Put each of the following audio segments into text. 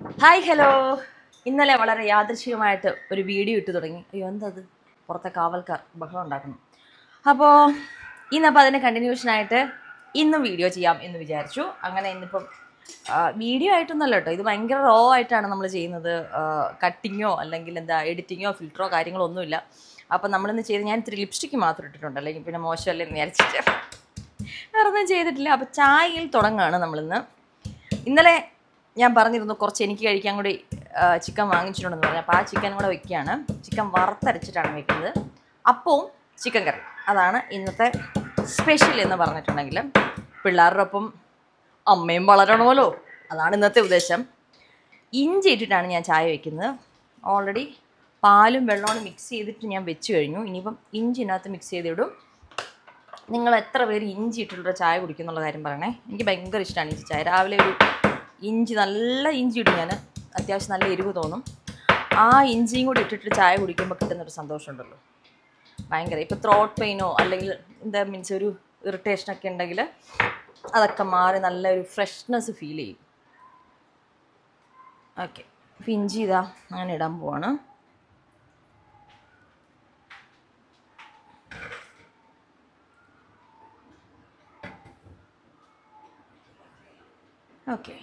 Hi hello ഇന്നലെ വളരെ യാദൃശികമായിട്ട് ഒരു വീഡിയോ ഇട്ട് തുടങ്ങി അയ്യോ എന്തത് പുറത്തെ കാവൽക്കാർ ബഹളം ഉണ്ടാക്കുന്നു അപ്പോൾ ഇന്നപ്പോൾ അതിന് കണ്ടിന്യൂഷനായിട്ട് ഇന്നും വീഡിയോ ചെയ്യാം എന്ന് വിചാരിച്ചു അങ്ങനെ ഇന്നിപ്പം വീഡിയോ ആയിട്ടൊന്നുമല്ല കേട്ടോ ഇത് ഭയങ്കര റോ ആയിട്ടാണ് നമ്മൾ ചെയ്യുന്നത് കട്ടിങ്ങോ അല്ലെങ്കിൽ എന്താ എഡിറ്റിങ്ങോ ഫിൽറ്ററോ കാര്യങ്ങളോ ഒന്നുമില്ല അപ്പം നമ്മളിന്ന് ചെയ്ത് ഞാൻ ഇത്തിരി ലിപ്സ്റ്റിക്ക് മാത്രം ഇട്ടിട്ടുണ്ട് അല്ലെങ്കിൽ പിന്നെ മോശമല്ലേ എന്ന് വിചാരിച്ചിട്ട് വേറെ ഒന്നും ചെയ്തിട്ടില്ല അപ്പോൾ ചായയിൽ തുടങ്ങുകയാണ് നമ്മളിന്ന് ഇന്നലെ ഞാൻ പറഞ്ഞിരുന്നു കുറച്ച് എനിക്ക് കഴിക്കാൻ കൂടി ചിക്കൻ വാങ്ങിച്ചിട്ടുണ്ടെന്ന് പറഞ്ഞു അപ്പോൾ ആ ചിക്കൻ കൂടെ വെക്കുകയാണ് ചിക്കൻ വറുത്തരച്ചിട്ടാണ് വെക്കുന്നത് അപ്പവും ചിക്കൻ കറി അതാണ് ഇന്നത്തെ സ്പെഷ്യൽ എന്ന് പറഞ്ഞിട്ടുണ്ടെങ്കിൽ പിള്ളേരുടെ ഒപ്പം അമ്മയും വളരണമല്ലോ അതാണ് ഇന്നത്തെ ഉദ്ദേശം ഇഞ്ചി ഇട്ടിട്ടാണ് ഞാൻ ചായ വെക്കുന്നത് ഓൾറെഡി പാലും വെള്ളവും മിക്സ് ചെയ്തിട്ട് ഞാൻ വെച്ച് കഴിഞ്ഞു ഇനിയിപ്പം ഇഞ്ചി ഇതിനകത്ത് മിക്സ് ചെയ്തിടും നിങ്ങൾ എത്ര പേര് ഇഞ്ചി ഇട്ടിട്ടുള്ള ചായ കുടിക്കുന്നുള്ള കാര്യം പറയണേ എനിക്ക് ഭയങ്കര ഇഷ്ടമാണ് ഇഞ്ചി ചായ രാവിലെ ഒരു ഇഞ്ചി നല്ല ഇഞ്ചി ഇടും ഞാൻ അത്യാവശ്യം നല്ല എരിവ് തോന്നും ആ ഇഞ്ചിയും കൂടി ഇട്ടിട്ട് ചായ കുടിക്കുമ്പോൾ കിട്ടുന്നൊരു സന്തോഷമുണ്ടല്ലോ ഭയങ്കര ഇപ്പോൾ ത്രോട്ട് പെയിനോ അല്ലെങ്കിൽ എന്താ മീൻസ് ഒരു ഇറിറ്റേഷനൊക്കെ ഉണ്ടെങ്കിൽ അതൊക്കെ മാറി നല്ലൊരു ഫ്രഷ്നെസ് ഫീൽ ചെയ്യും ഓക്കെ അപ്പോൾ ഇഞ്ചി ഇതാ അങ്ങനെ ഇടാൻ പോവാണ് ഓക്കെ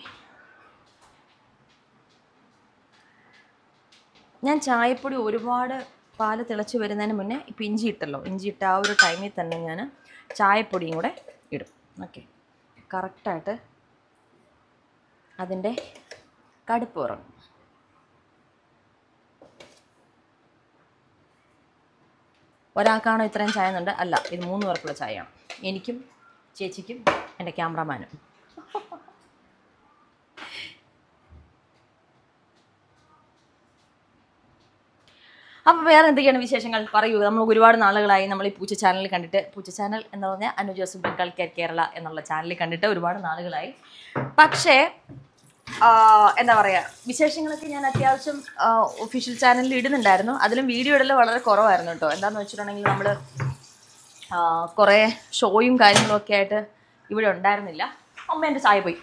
ഞാൻ ചായപ്പൊടി ഒരുപാട് പാല് തിളച്ച് വരുന്നതിന് മുന്നേ ഇപ്പം ഇഞ്ചി ഇട്ടല്ലോ ഇഞ്ചി ഇട്ട ആ ഒരു ടൈമിൽ തന്നെ ഞാൻ ചായപ്പൊടിയും കൂടെ ഇടും ഓക്കെ കറക്റ്റായിട്ട് അതിൻ്റെ കടുപ്പ് ഇറങ്ങും ഒരാൾക്കാണോ ഇത്രയും ചായ എന്നുണ്ട് അല്ല ഇത് മൂന്ന് പേർക്കുള്ള ചായയാണ് എനിക്കും ചേച്ചിക്കും എൻ്റെ ക്യാമറമാനും അപ്പോൾ വേറെ എന്തൊക്കെയാണ് വിശേഷങ്ങൾ പറയൂ നമ്മൾ ഒരുപാട് നാളുകളായി നമ്മൾ ഈ പൂച്ച ചാനൽ കണ്ടിട്ട് പൂച്ച ചാനൽ എന്ന് പറഞ്ഞാൽ അനു ജോസഫ് ബംഗാൾ കെയർ കേരള എന്നുള്ള ചാനൽ കണ്ടിട്ട് ഒരുപാട് നാളുകളായി പക്ഷേ ആ, എന്താ പറയുക വിശേഷങ്ങളൊക്കെ ഞാൻ അത്യാവശ്യം ഒഫീഷ്യൽ ചാനലിൽ ഇടുന്നുണ്ടായിരുന്നു അതിലും വീഡിയോ ഇടൽ വളരെ കുറവായിരുന്നു കേട്ടോ എന്താണെന്ന് വെച്ചിട്ടുണ്ടെങ്കിൽ നമ്മൾ കുറേ ഷോയും കാര്യങ്ങളും ഒക്കെ ആയിട്ട് ഇവിടെ ഉണ്ടായിരുന്നില്ല അമ്മ എൻ്റെ ചായ പോയി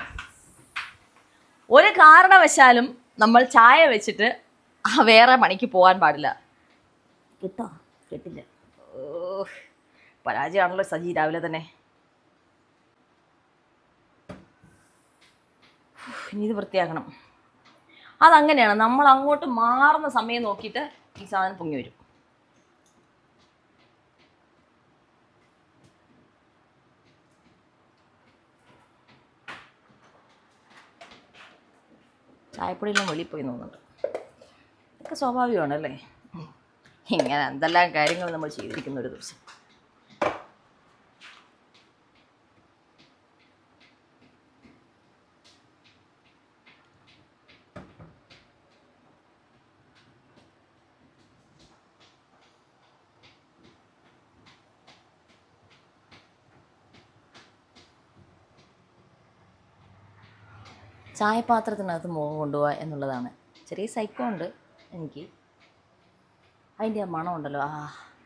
ഒരു കാരണവശാലും നമ്മൾ ചായ വെച്ചിട്ട് ആ വേറെ പണിക്ക് പോകാൻ പാടില്ല കിട്ടോ കിട്ടില്ല ഓ പരാജയമാണല്ലോ സജി രാവിലെ തന്നെ ഉഫ്, ഇനി ഇത് വൃത്തിയാക്കണം അതങ്ങനെയാണ് നമ്മൾ അങ്ങോട്ട് മാറുന്ന സമയം നോക്കിയിട്ട് ഈ സാധനം പൊങ്ങി വരും ചായപ്പൊടിയെല്ലാം വെളിയിൽ പോയി തോന്നുന്നുണ്ട് ഇതൊക്കെ സ്വാഭാവികമാണല്ലേ ഇങ്ങനെ എന്തെല്ലാം കാര്യങ്ങൾ നമ്മൾ ചെയ്തിരിക്കുന്ന ഒരു ദിവസം ചായപാത്രത്തിനകത്ത് മുഖം കൊണ്ടുപോവുക എന്നുള്ളതാണ് ചെറിയ സൈക്കോ ഉണ്ട് എനിക്ക് അതിൻ്റെ ആ മണം ഉണ്ടല്ലോ ആ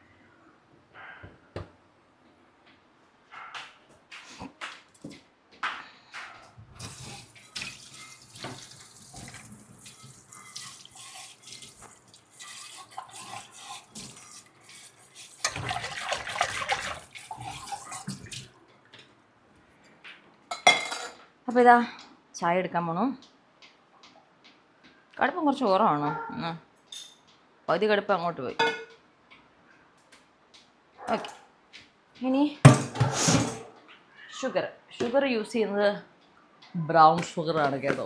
അപ്പോൾ ഇതാ ചായ എടുക്കാൻ പോണു കടുപ്പം കുറച്ച് കുറവാണോ എന്നാ പകുതി കടുപ്പം അങ്ങോട്ട് പോയി ഓക്കെ ഇനി ഷുഗർ ഷുഗർ യൂസ് ചെയ്യുന്നത് ബ്രൗൺ ഷുഗറാണ് കേട്ടോ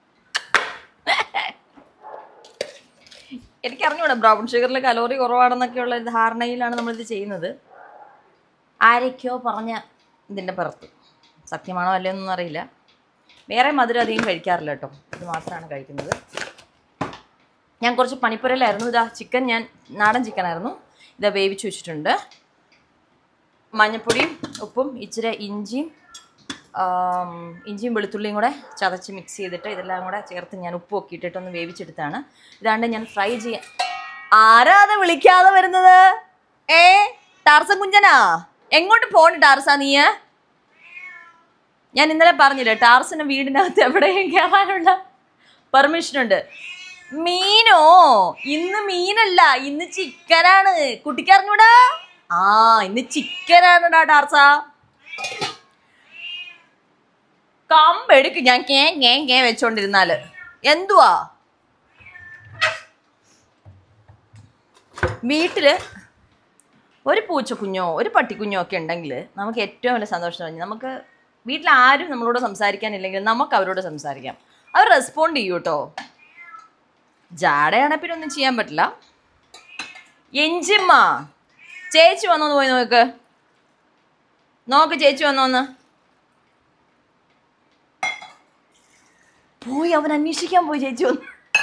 എനിക്കറിഞ്ഞൂടാ ബ്രൗൺ ഷുഗറിൽ കലോറി കുറവാണെന്നൊക്കെയുള്ള ഒരു ധാരണയിലാണ് നമ്മളിത് ചെയ്യുന്നത് ആരൊക്കെയോ പറഞ്ഞ ഇതിൻ്റെ പുറത്ത് സത്യമാണോ അല്ലയോ എന്നൊന്നും അറിയില്ല വേറെ മധുരം അധികം കഴിക്കാറില്ല കേട്ടോ ഇത് മാത്രമാണ് കഴിക്കുന്നത് ഞാൻ കുറച്ച് പണിപ്പുരയിലായിരുന്നു ഇതാ ചിക്കൻ ഞാൻ നാടൻ ചിക്കനായിരുന്നു ഇതാ വേവിച്ച് വെച്ചിട്ടുണ്ട് മഞ്ഞൾപ്പൊടിയും ഉപ്പും ഇച്ചിരി ഇഞ്ചിയും ആം, ഇഞ്ചിയും വെളുത്തുള്ളിയും കൂടെ ചതച്ച് മിക്സ് ചെയ്തിട്ട് ഇതെല്ലാം കൂടെ ചേർത്ത് ഞാൻ ഉപ്പും ഒക്കെ ഇട്ടിട്ടൊന്ന് വേവിച്ചെടുത്താണ് ഇതാണ്ട് ഞാൻ ഫ്രൈ ചെയ്യാൻ ആരാ അത് വിളിക്കാതെ വരുന്നത് ഏ ടാർസൻ കുഞ്ചനാ എങ്ങോട്ട് പോണ് ടാർസാ നീ ഞാൻ ഇന്നലെ പറഞ്ഞില്ലേ ടാർസിന് വീടിനകത്ത് എവിടെയും കയറാനുള്ള പെർമിഷൻ ഉണ്ട് മീനോ ഇന്ന് മീനല്ല ഇന്ന് ചിക്കനാണ് കുട്ടിക്കറിഞ്ഞൂടാ ആ ഇന്ന് ചിക്കനാണ് ടാർസ കമ്പെടുക്ക് ഞാൻ കേ കേ കേ വെച്ചോണ്ടിരുന്നാല് എന്തുവാ വീട്ടില് ഒരു പൂച്ചക്കുഞ്ഞോ ഒരു പട്ടിക്കുഞ്ഞോ ഒക്കെ ഉണ്ടെങ്കിൽ നമുക്ക് ഏറ്റവും വലിയ സന്തോഷം എന്ന് പറഞ്ഞാൽ നമുക്ക് വീട്ടിൽ ആരും നമ്മളോട് സംസാരിക്കാനില്ലെങ്കിൽ നമുക്ക് അവരോട് സംസാരിക്കാം അവർ റെസ്പോണ്ട് ചെയ്യൂ കേട്ടോ ജാടയാണെ പിന്നെ ഒന്നും ചെയ്യാൻ പറ്റില്ല എഞ്ചിമ്മ ചേച്ചി വന്നോന്ന് പോയി നോക്ക് നോക്ക് ചേച്ചി വന്നോന്ന് പോയി അവൻ അന്വേഷിക്കാൻ പോയി ചേച്ചി വന്നു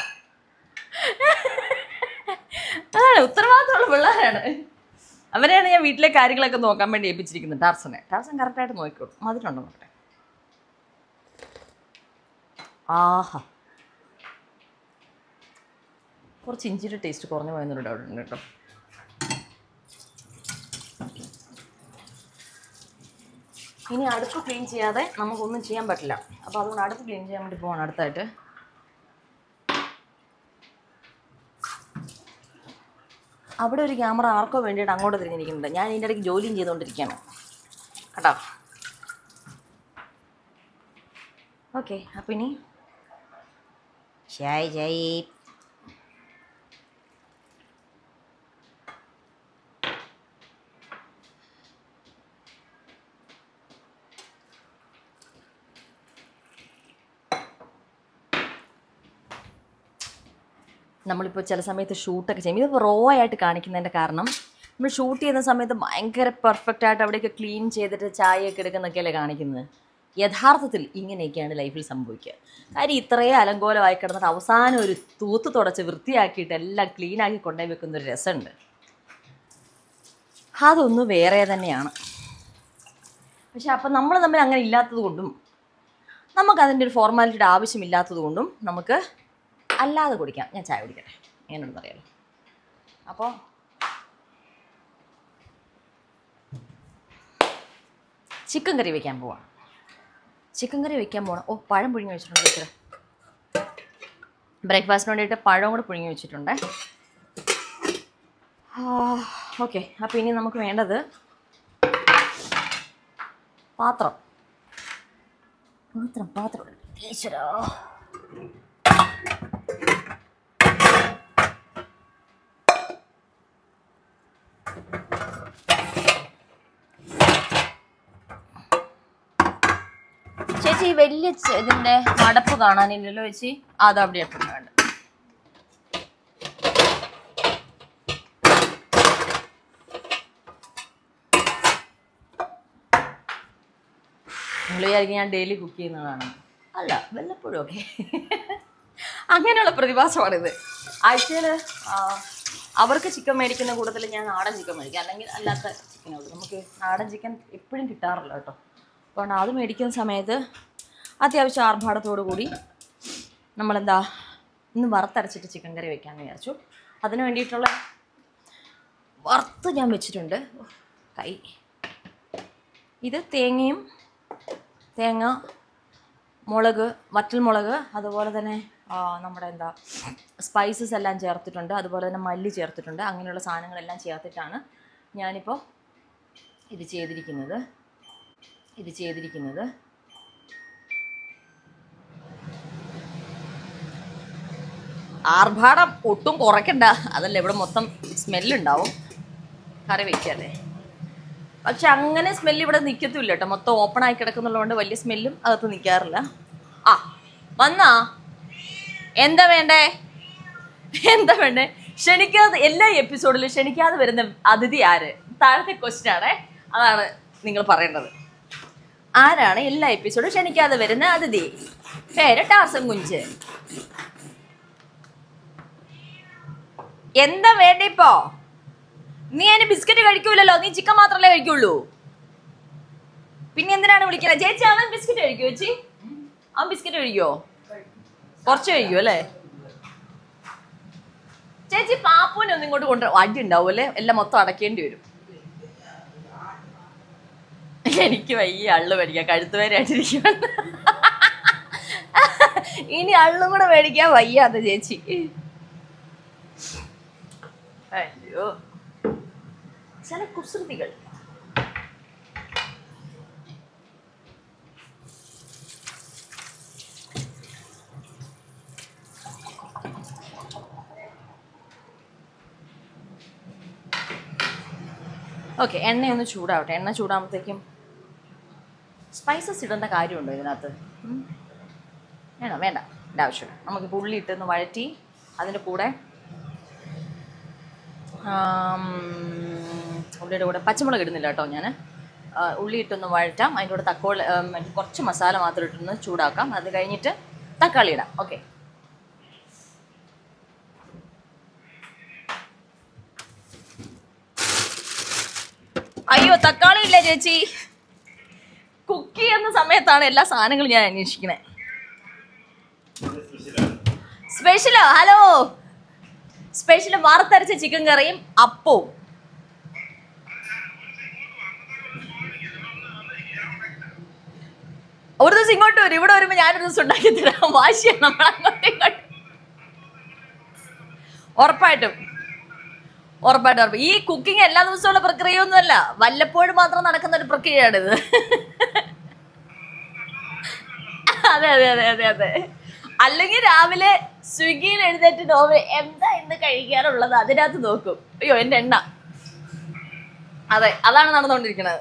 അതാണ് ഉത്തരവാദിത്തമുള്ള പിള്ളേരാണ് അവരെയാണ് ഞാൻ വീട്ടിലെ കാര്യങ്ങളൊക്കെ നോക്കാൻ വേണ്ടി ഏൽപ്പിച്ചിരിക്കുന്നത് ടാർസനെ ടാർസൻ കറക്റ്റായിട്ട് നോക്കിക്കോളും മധുരമുണ്ടോ നോക്കട്ടെ ആഹാ കുറച്ച് ഇഞ്ചിയുടെ ടേസ്റ്റ് കുറഞ്ഞു പോയെന്നൊരു ഡൗട്ട് ഉണ്ട് കേട്ടോ ഇനി അടുപ്പ് ക്ലീൻ ചെയ്യാതെ നമുക്കൊന്നും ചെയ്യാൻ പറ്റില്ല അപ്പോൾ അതുകൊണ്ട് അടുപ്പ് ക്ലീൻ ചെയ്യാൻ വേണ്ടി പോവാണ് അടുത്തായിട്ട് അവിടെ ഒരു ക്യാമറ ആർക്കോ വേണ്ടിയിട്ട് അങ്ങോട്ട് തിരിഞ്ഞിരിക്കുന്നുണ്ട് ഞാൻ ഇതിൻ്റെ ഇടയ്ക്ക് ജോലിയും ചെയ്തുകൊണ്ടിരിക്കുകയാണ് കേട്ടോ ഓക്കെ അപ്പം ഇനി ഷായ് ഷായ് നമ്മളിപ്പോൾ ചില സമയത്ത് ഷൂട്ടൊക്കെ ചെയ്യും ഇത് റോ ആയിട്ട് കാണിക്കുന്നതിൻ്റെ കാരണം നമ്മൾ ഷൂട്ട് ചെയ്യുന്ന സമയത്ത് ഭയങ്കര പെർഫെക്റ്റ് ആയിട്ട് അവിടെയൊക്കെ ക്ലീൻ ചെയ്തിട്ട് ചായയൊക്കെ എടുക്കുന്നൊക്കെയല്ലേ കാണിക്കുന്നത് യഥാർത്ഥത്തിൽ ഇങ്ങനെയൊക്കെയാണ് ലൈഫിൽ സംഭവിക്കുക കാര്യം ഇത്രയും അലങ്കോലമായി കിടന്നിട്ട് അവസാനം ഒരു തൂത്ത് തുടച്ച് വൃത്തിയാക്കിയിട്ട് എല്ലാം ക്ലീനാക്കി കൊണ്ടുപോയി വെക്കുന്ന ഒരു രസമുണ്ട് അതൊന്ന് വേറെ തന്നെയാണ് പക്ഷെ അപ്പം നമ്മൾ തമ്മിൽ അങ്ങനെ ഇല്ലാത്തത് കൊണ്ടും നമുക്ക് അതിൻ്റെ ഒരു ഫോർമാലിറ്റിയുടെ ആവശ്യമില്ലാത്തത് കൊണ്ടും നമുക്ക് അല്ലാതെ കുടിക്കാം ഞാൻ ചായ കുടിക്കട്ടെ എങ്ങനെയുണ്ടെന്ന് അറിയാലോ അപ്പോൾ ചിക്കൻ കറി വെക്കാൻ പോവാം ചിക്കൻ കറി വെക്കാൻ പോകണം ഓ പഴം പുഴുങ്ങി വെച്ചിട്ടുണ്ട് ഇച്ചിരി ബ്രേക്ക്ഫാസ്റ്റിന് വേണ്ടിയിട്ട് പഴം കൂടെ പുഴുങ്ങി വെച്ചിട്ടുണ്ട് ഓക്കെ അപ്പോൾ ഇനി നമുക്ക് വേണ്ടത് പാത്രം പാത്രം പാത്രം ഈശ്വരാ ചേച്ചി ഈ വലിയ ചെ- ഇതിന്റെ മടപ്പ് കാണാനില്ലല്ലോ ചേച്ചി അത് അവിടെ ഇട്ടിട്ടുണ്ട് നിങ്ങൾ വിചാരിക്കും ഞാൻ ഡെയിലി കുക്ക് ചെയ്യുന്നതാണ് അല്ല വല്ലപ്പോഴും ഒക്കെ അങ്ങനെയുള്ള പ്രതിഭാസമാണിത് ആഴ്ചയിൽ അവർക്ക് ചിക്കൻ മേടിക്കുന്ന കൂട്ടത്തിൽ ഞാൻ നാടൻ ചിക്കൻ മേടിക്കും അല്ലെങ്കിൽ അല്ലാത്ത ചിക്കനുള്ളൂ നമുക്ക് നാടൻ ചിക്കൻ എപ്പോഴും കിട്ടാറില്ല കേട്ടോ അപ്പോൾ അത് മേടിക്കുന്ന സമയത്ത് അത്യാവശ്യം ആർഭാടത്തോടു കൂടി നമ്മളെന്താ ഇന്ന് വറുത്തരച്ചിട്ട് ചിക്കൻ കറി വെക്കാമെന്ന് വിചാരിച്ചു അതിന് വേണ്ടിയിട്ടുള്ള വറുത്ത് ഞാൻ വെച്ചിട്ടുണ്ട് ഉഫ്, കൈ ഇത് തേങ്ങയും തേങ്ങ മുളക് വറ്റൽമുളക് അതുപോലെ തന്നെ ആ, നമ്മുടെ എന്താ സ്പൈസസ് എല്ലാം ചേർത്തിട്ടുണ്ട് അതുപോലെ തന്നെ മല്ലി ചേർത്തിട്ടുണ്ട് അങ്ങനെയുള്ള സാധനങ്ങളെല്ലാം ചേർത്തിട്ടാണ് ഞാനിപ്പോൾ ഇത് ചെയ്തിരിക്കുന്നത് ഇത് ചെയ്തിരിക്കുന്നത് ആർഭാടം ഒട്ടും കുറയ്ക്കണ്ട അതല്ല ഇവിടെ മൊത്തം സ്മെല്ലുണ്ടാവും കറി വയ്ക്കാതെ പക്ഷെ അങ്ങനെ സ്മെല്ല് ഇവിടെ നിൽക്കത്തില്ല കേട്ടോ മൊത്തം ഓപ്പൺ ആയി കിടക്കുന്നുള്ളതുകൊണ്ട് വലിയ സ്മെല്ലും അകത്ത് നിൽക്കാറില്ല ആ വന്നാ എന്താ വേണ്ടേ എന്താ വേണ്ടേ ക്ഷണിക്കാതെ എല്ലാ എപ്പിസോഡിലും ക്ഷണിക്കാതെ വരുന്ന അതിഥി ആര് താഴത്തെ ക്വസ്റ്റ്യൻ ആണേ അതാണ് നിങ്ങൾ പറയേണ്ടത് ആരാണ് എല്ലാ എപ്പിസോഡും ക്ഷണിക്കാതെ വരുന്ന അതിഥി പേര് ടാസം കുഞ്ച് എന്താ വേണ്ട ഇപ്പോ നീ അതിന് ബിസ്ക്കറ്റ് കഴിക്കൂലല്ലോ നീ ചിക്കൻ മാത്രമല്ലേ കഴിക്കുള്ളൂ പിന്നെ എന്തിനാണ് വിളിക്കുന്നത് ചേച്ചി അവൻ ബിസ്ക്കറ്റ് കഴിക്കുമോ ചേച്ചി അവൻ ബിസ്ക്കറ്റ് കഴിക്കുമോ കുറച്ച് കഴിക്കുമോ അല്ലേ ചേച്ചി പാപ്പുവിനെ ഒന്ന് ഇങ്ങോട്ട് കൊണ്ടുവരും അടി ഉണ്ടാവും അല്ലേ എല്ലാം മൊത്തം അടക്കേണ്ടി വരും എനിക്ക് വയ്യ അള്ളു പഠിക്കാം കഴുത്ത് വരെ അടിച്ചിരിക്കുകയാണ് ഇനി അള്ളും കൂടെ മേടിക്കാൻ വയ്യാത്ത ചേച്ചി അയ്യോ ചില കുസൃതികൾ ഓക്കെ എണ്ണയൊന്ന് ചൂടാവട്ടെ എണ്ണ ചൂടാകുമ്പോഴത്തേക്കും സ്പൈസസ് ഇടേണ്ട കാര്യമുണ്ടോ ഇതിനകത്ത് ഉം? വേണോ വേണ്ട എൻ്റെ ആവശ്യമില്ല നമുക്ക് ഉള്ളി ഇട്ടൊന്ന് വഴറ്റി അതിൻ്റെ കൂടെ ആം, ഉള്ളിയുടെ കൂടെ പച്ചമുളക് ഇടുന്നില്ല കേട്ടോ ഞാൻ ഉള്ളി ഇട്ടൊന്ന് വഴറ്റാം അതിൻ്റെ കൂടെ തക്കോളി ഉം, മറ്റേ കുറച്ച് മസാല മാത്രം ഇട്ടൊന്ന് ചൂടാക്കാം അത് കഴിഞ്ഞിട്ട് തക്കാളി ഇടാം ഓക്കെ അയ്യോ തക്കാളി ഇല്ല ചേച്ചി കുക്ക് ചെയ്യുന്ന സമയത്താണ് എല്ലാ സാധനങ്ങളും ഞാൻ അന്വേഷിക്കണേ സ്പെഷ്യലോ ഹലോ സ്പെഷ്യൽ വറുത്തരച്ച ചിക്കൻ കറിയും അപ്പവും ഒരു ദിവസം ഇങ്ങോട്ട് വരും ഇവിടെ വരുമ്പോ ഞാനൊരു ദിവസം ഉണ്ടാക്കി തരാം വാശിയാണ് നമ്മൾ അങ്ങോട്ടും ഇങ്ങോട്ടും ഉറപ്പായിട്ടും ഉറപ്പായിട്ടും ഉറപ്പ് ഈ കുക്കിംഗ് എല്ലാ ദിവസമുള്ള പ്രക്രിയയൊന്നുമല്ല വല്ലപ്പോഴും മാത്രം നടക്കുന്ന ഒരു പ്രക്രിയയാണിത് അതെ അതെ അതെ അതെ അതെ അല്ലെങ്കിൽ രാവിലെ സ്വിഗ്ഗിയിൽ എഴുന്നേറ്റ് നോവൽ എന്താ ഇന്ന് കഴിക്കാറുള്ളത് അതിനകത്ത് നോക്കും അയ്യോ എൻ്റെ എണ്ണ അതെ അതാണ് നടന്നുകൊണ്ടിരിക്കുന്നത്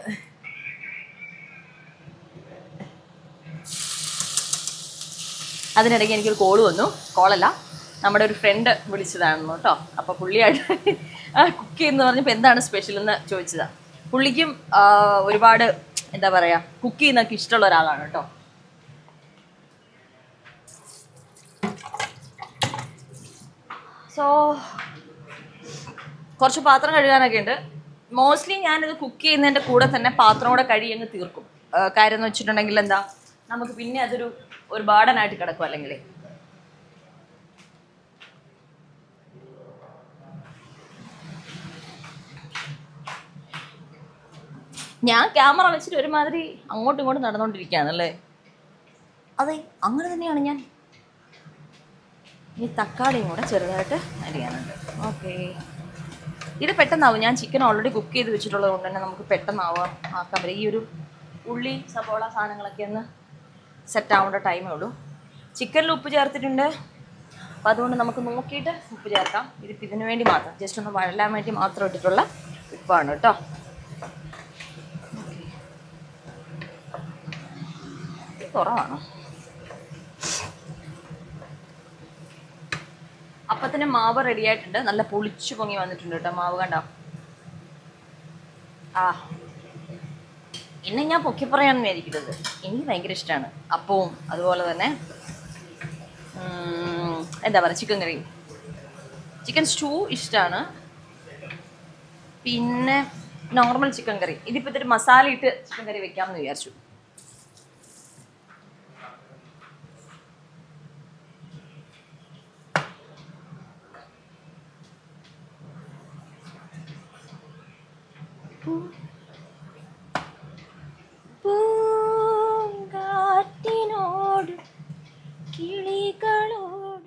അതിനിടയ്ക്ക് എനിക്കൊരു കോള് വന്നു കോളല്ല നമ്മുടെ ഒരു ഫ്രണ്ട് വിളിച്ചതാണെന്ന് കേട്ടോ അപ്പോൾ പുള്ളിയായിട്ട് കുക്ക് ചെയ്യുന്ന പറഞ്ഞപ്പോൾ എന്താണ് സ്പെഷ്യൽ എന്ന് ചോദിച്ചതാണ് പുള്ളിക്കും ആ, ഒരുപാട് എന്താ പറയുക കുക്ക് ചെയ്യുന്നൊക്കെ ഇഷ്ടമുള്ള ഒരാളാണ് കേട്ടോ സോ കുറച്ച് പാത്രം കഴുകാനൊക്കെ ഉണ്ട് മോസ്റ്റ്ലി ഞാനിത് കുക്ക് ചെയ്യുന്നതിൻ്റെ കൂടെ തന്നെ പാത്രം കൂടെ കഴുകി അങ്ങ് തീർക്കും ആ, കാര്യം എന്ന് വെച്ചിട്ടുണ്ടെങ്കിൽ എന്താ നമുക്ക് പിന്നെ അതൊരു ഒരു ബാർഡനായിട്ട് കിടക്കും അല്ലെങ്കിൽ ഞാൻ ക്യാമറ വെച്ചിട്ട് ഒരുമാതിരി അങ്ങോട്ടും ഇങ്ങോട്ടും നടന്നുകൊണ്ടിരിക്കുകയാണല്ലേ അതെ അങ്ങനെ തന്നെയാണ് ഞാൻ ഈ തക്കാളിയും കൂടെ ചെറുതായിട്ട് അരിയാനുണ്ട് ഓക്കെ ഇത് പെട്ടെന്നാവും ഞാൻ ചിക്കൻ ഓൾറെഡി കുക്ക് ചെയ്ത് വെച്ചിട്ടുള്ളത് കൊണ്ട് തന്നെ നമുക്ക് പെട്ടെന്നാവാം ആക്കാൻ പറ്റും ഈ ഒരു ഉള്ളി സബോള സാധനങ്ങളൊക്കെ ഒന്ന് സെറ്റ് ആവേണ്ട ടൈമേ ഉള്ളൂ ചിക്കനിൽ ഉപ്പ് ചേർത്തിട്ടുണ്ട് അപ്പം അതുകൊണ്ട് നമുക്ക് നോക്കിയിട്ട് ഉപ്പ് ചേർക്കാം ഇതിപ്പോൾ ഇതിന് വേണ്ടി മാത്രം ജസ്റ്റ് ഒന്ന് വഴലാൻ വേണ്ടി മാത്രം ഇട്ടിട്ടുള്ള ഉപ്പാണ് കേട്ടോ ഇത് കുറവാണോ അപ്പത്തിന് മാവ് റെഡി ആയിട്ടുണ്ട് നല്ല പൊളിച്ചു പൊങ്ങി വന്നിട്ടുണ്ട് കേട്ടോ മാവ് കണ്ടോ ആ ഇന്ന് ഞാൻ പൊക്കി പറയാനൊന്നും ആയിരിക്കുന്നത് എനിക്ക് ഭയങ്കര ഇഷ്ടമാണ് അപ്പവും അതുപോലെ തന്നെ ഉം, എന്താ പറയുക ചിക്കൻ കറി ചിക്കൻ സ്റ്റൂ ഇഷ്ടമാണ് പിന്നെ നോർമൽ ചിക്കൻ കറി ഇതിപ്പോൾ ഇത്തിരി മസാല ഇട്ട് ചിക്കൻ കറി വെക്കാമെന്ന് വിചാരിച്ചു പൂങ്കാറ്റിനോട് കിളികളോട്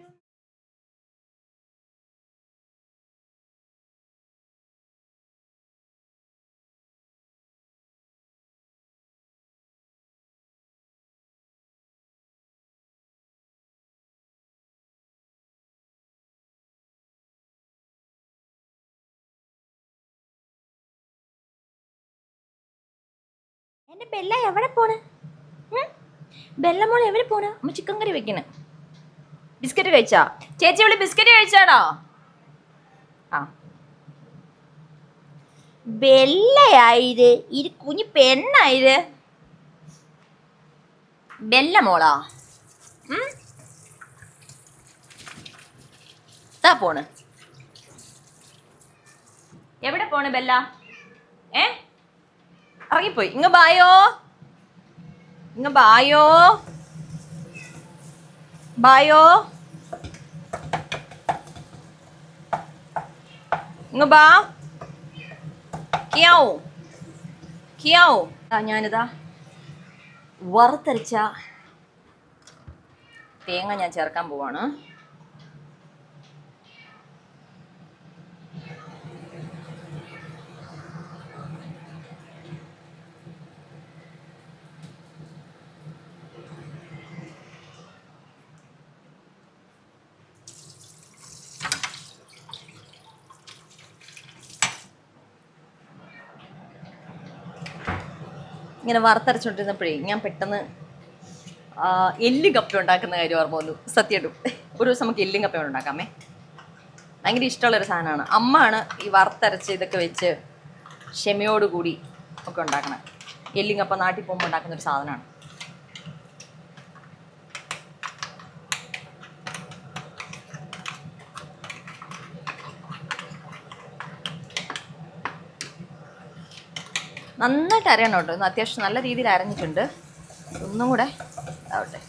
എന്റെ ബെല്ല എവിടെ പോണ് ഉം? ബെല്ല മോൾ എവിടെ പോണ് അമ്മ ചിക്കൻ കറി വെക്കണ് ബിസ്ക്കറ്റ് കഴിച്ചാ ചേച്ചി വിളി ബിസ്ക്കറ്റ് കഴിച്ചാടോ ആ ബെല്ലയായത് ഇത് കുഞ്ഞു പെണ്ണായത് ബെല്ല മോളാ ഉം? താ പോണ് എവിടെ പോണ് ബെല്ല ഏ ഇറങ്ങിപ്പോയി ഇങ്ങ ബായോ ഇങ്ങ ബായോ ബായോ ഇങ്ങ ബാ കിയാവോ കിയാവോ ആ ഞാനിതാ വറുത്തരച്ച തേങ്ങ ഞാൻ ചേർക്കാൻ പോവാണ് ഇങ്ങനെ വറുത്തരച്ചുകൊണ്ടിരുന്നപ്പോഴേ ഞാൻ പെട്ടെന്ന് ആ, എല്ലും കപ്പ ഉണ്ടാക്കുന്ന കാര്യം ഓർമ്മ വന്നു സത്യമായിട്ടും ഒരു ദിവസം നമുക്ക് എല്ലും കപ്പ ഉണ്ടാക്കാമേ ഭയങ്കര ഇഷ്ടമുള്ളൊരു സാധനമാണ് അമ്മയാണ് ഈ വറുത്തരച്ച് ഇതൊക്കെ വെച്ച് ക്ഷമയോടുകൂടി ഒക്കെ ഉണ്ടാക്കണം എല്ലും കപ്പ നാട്ടിൽ പോകുമ്പോൾ ഉണ്ടാക്കുന്ന ഒരു സാധനമാണ് നന്നായിട്ട് അരയണം കേട്ടോ ഇന്ന് അത്യാവശ്യം നല്ല രീതിയിൽ അരഞ്ഞിട്ടുണ്ട് ഒന്നും കൂടെ ആവട്ടെ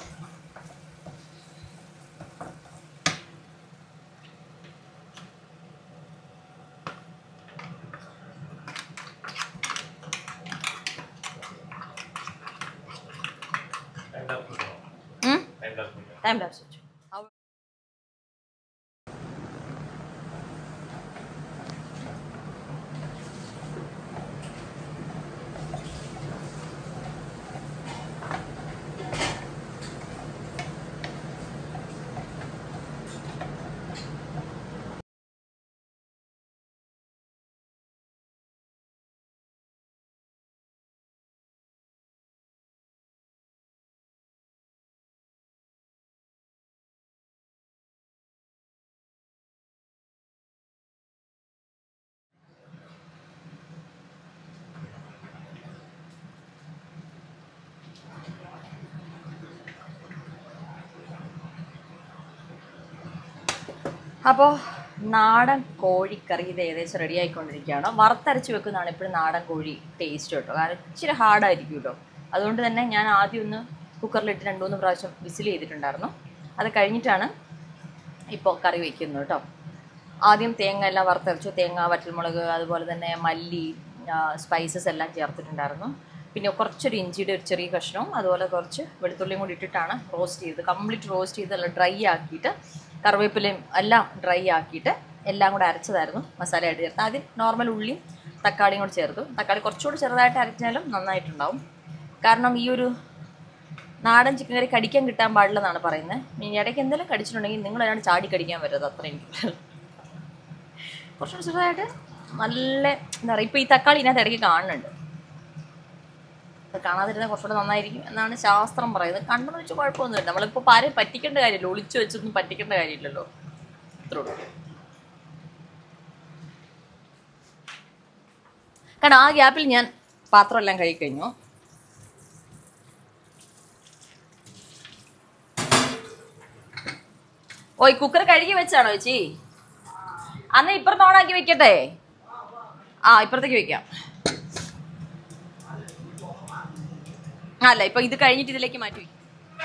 ഉം? ടൈം ലാപ്സ് വെച്ചു അവ- അപ്പോൾ നാടൻ കോഴിക്കറി ഇത് ഏകദേശം റെഡി ആയിക്കൊണ്ടിരിക്കുകയാണ് വറുത്തരച്ച് വെക്കുന്നതാണ് എപ്പോഴും നാടൻ കോഴി ടേസ്റ്റ് കേട്ടോ കാരണം ഇച്ചിരി ഹാർഡായിരിക്കും കേട്ടോ അതുകൊണ്ട് തന്നെ ഞാൻ ആദ്യം ഒന്ന് കുക്കറിലിട്ട് രണ്ട് മൂന്ന് പ്രാവശ്യം വിസിൽ ചെയ്തിട്ടുണ്ടായിരുന്നു അത് കഴിഞ്ഞിട്ടാണ് ഇപ്പോൾ കറി വയ്ക്കുന്നത് കേട്ടോ ആദ്യം തേങ്ങ എല്ലാം വറുത്തരച്ചു തേങ്ങ വറ്റൽമുളക് അതുപോലെ തന്നെ മല്ലി സ്പൈസസ് എല്ലാം ചേർത്തിട്ടുണ്ടായിരുന്നു പിന്നെ കുറച്ചൊരു ഇഞ്ചിയുടെ ഒരു ചെറിയ കഷ്ണവും അതുപോലെ കുറച്ച് വെളുത്തുള്ളിയും കൂടി ഇട്ടിട്ടാണ് റോസ്റ്റ് ചെയ്ത് കംപ്ലീറ്റ് റോസ്റ്റ് ചെയ്ത് എല്ലാം ഡ്രൈ ആക്കിയിട്ട് കറിവേപ്പിലയും എല്ലാം ഡ്രൈ ആക്കിയിട്ട് എല്ലാം കൂടെ അരച്ചതായിരുന്നു മസാലയായിട്ട് ചേർത്ത് ആദ്യം നോർമൽ ഉള്ളിയും തക്കാളിയും കൂടി ചേർത്തു തക്കാളി കുറച്ചുകൂടി ചെറുതായിട്ട് അരച്ചാലും നന്നായിട്ടുണ്ടാവും കാരണം ഈ ഒരു നാടൻ ചിക്കൻ കറി കടിക്കാൻ കിട്ടാൻ പാടില്ലെന്നാണ് പറയുന്നത് ഇനി ഇടയ്ക്ക് എന്തെങ്കിലും കടിച്ചിട്ടുണ്ടെങ്കിൽ നിങ്ങൾ അതിനാണ് ചാടി കടിക്കാൻ വരരുത് അത്ര എനിക്ക് കുറച്ചുകൂടി ചെറുതായിട്ട് നല്ല എന്താ പറയുക ഇപ്പോൾ ഈ തക്കാളി ഇതിനകത്ത് ഇടയ്ക്ക് കാണുന്നുണ്ട് അത് കാണാതിരുന്നാൽ കുറച്ചുകൂടെ നന്നായിരിക്കും എന്നാണ് ശാസ്ത്രം പറയുന്നത് കണ്ടെന്ന് വെച്ചാൽ കുഴപ്പമൊന്നുമില്ല നമ്മളിപ്പോൾ ആരെയും പറ്റിക്കേണ്ട കാര്യമില്ല ഒളിച്ചു വെച്ചൊന്നും പറ്റിക്കേണ്ട കാര്യമില്ലല്ലോ ഇത്രേ ഉള്ളൂ കാരണം ആ ഗ്യാപ്പിൽ ഞാൻ പാത്രം എല്ലാം കഴുകി കഴിഞ്ഞു ഓയ് കുക്കർ കഴുകി വെച്ചാണോ ചേച്ചി അന്ന് ഇപ്പുറത്ത് ഓണാക്കി വെക്കട്ടെ ആ ഇപ്പുറത്തേക്ക് വെക്കാം അല്ല ഇപ്പൊ ഇത് കഴിഞ്ഞിട്ട് ഇതിലേക്ക് മാറ്റി വെക്കും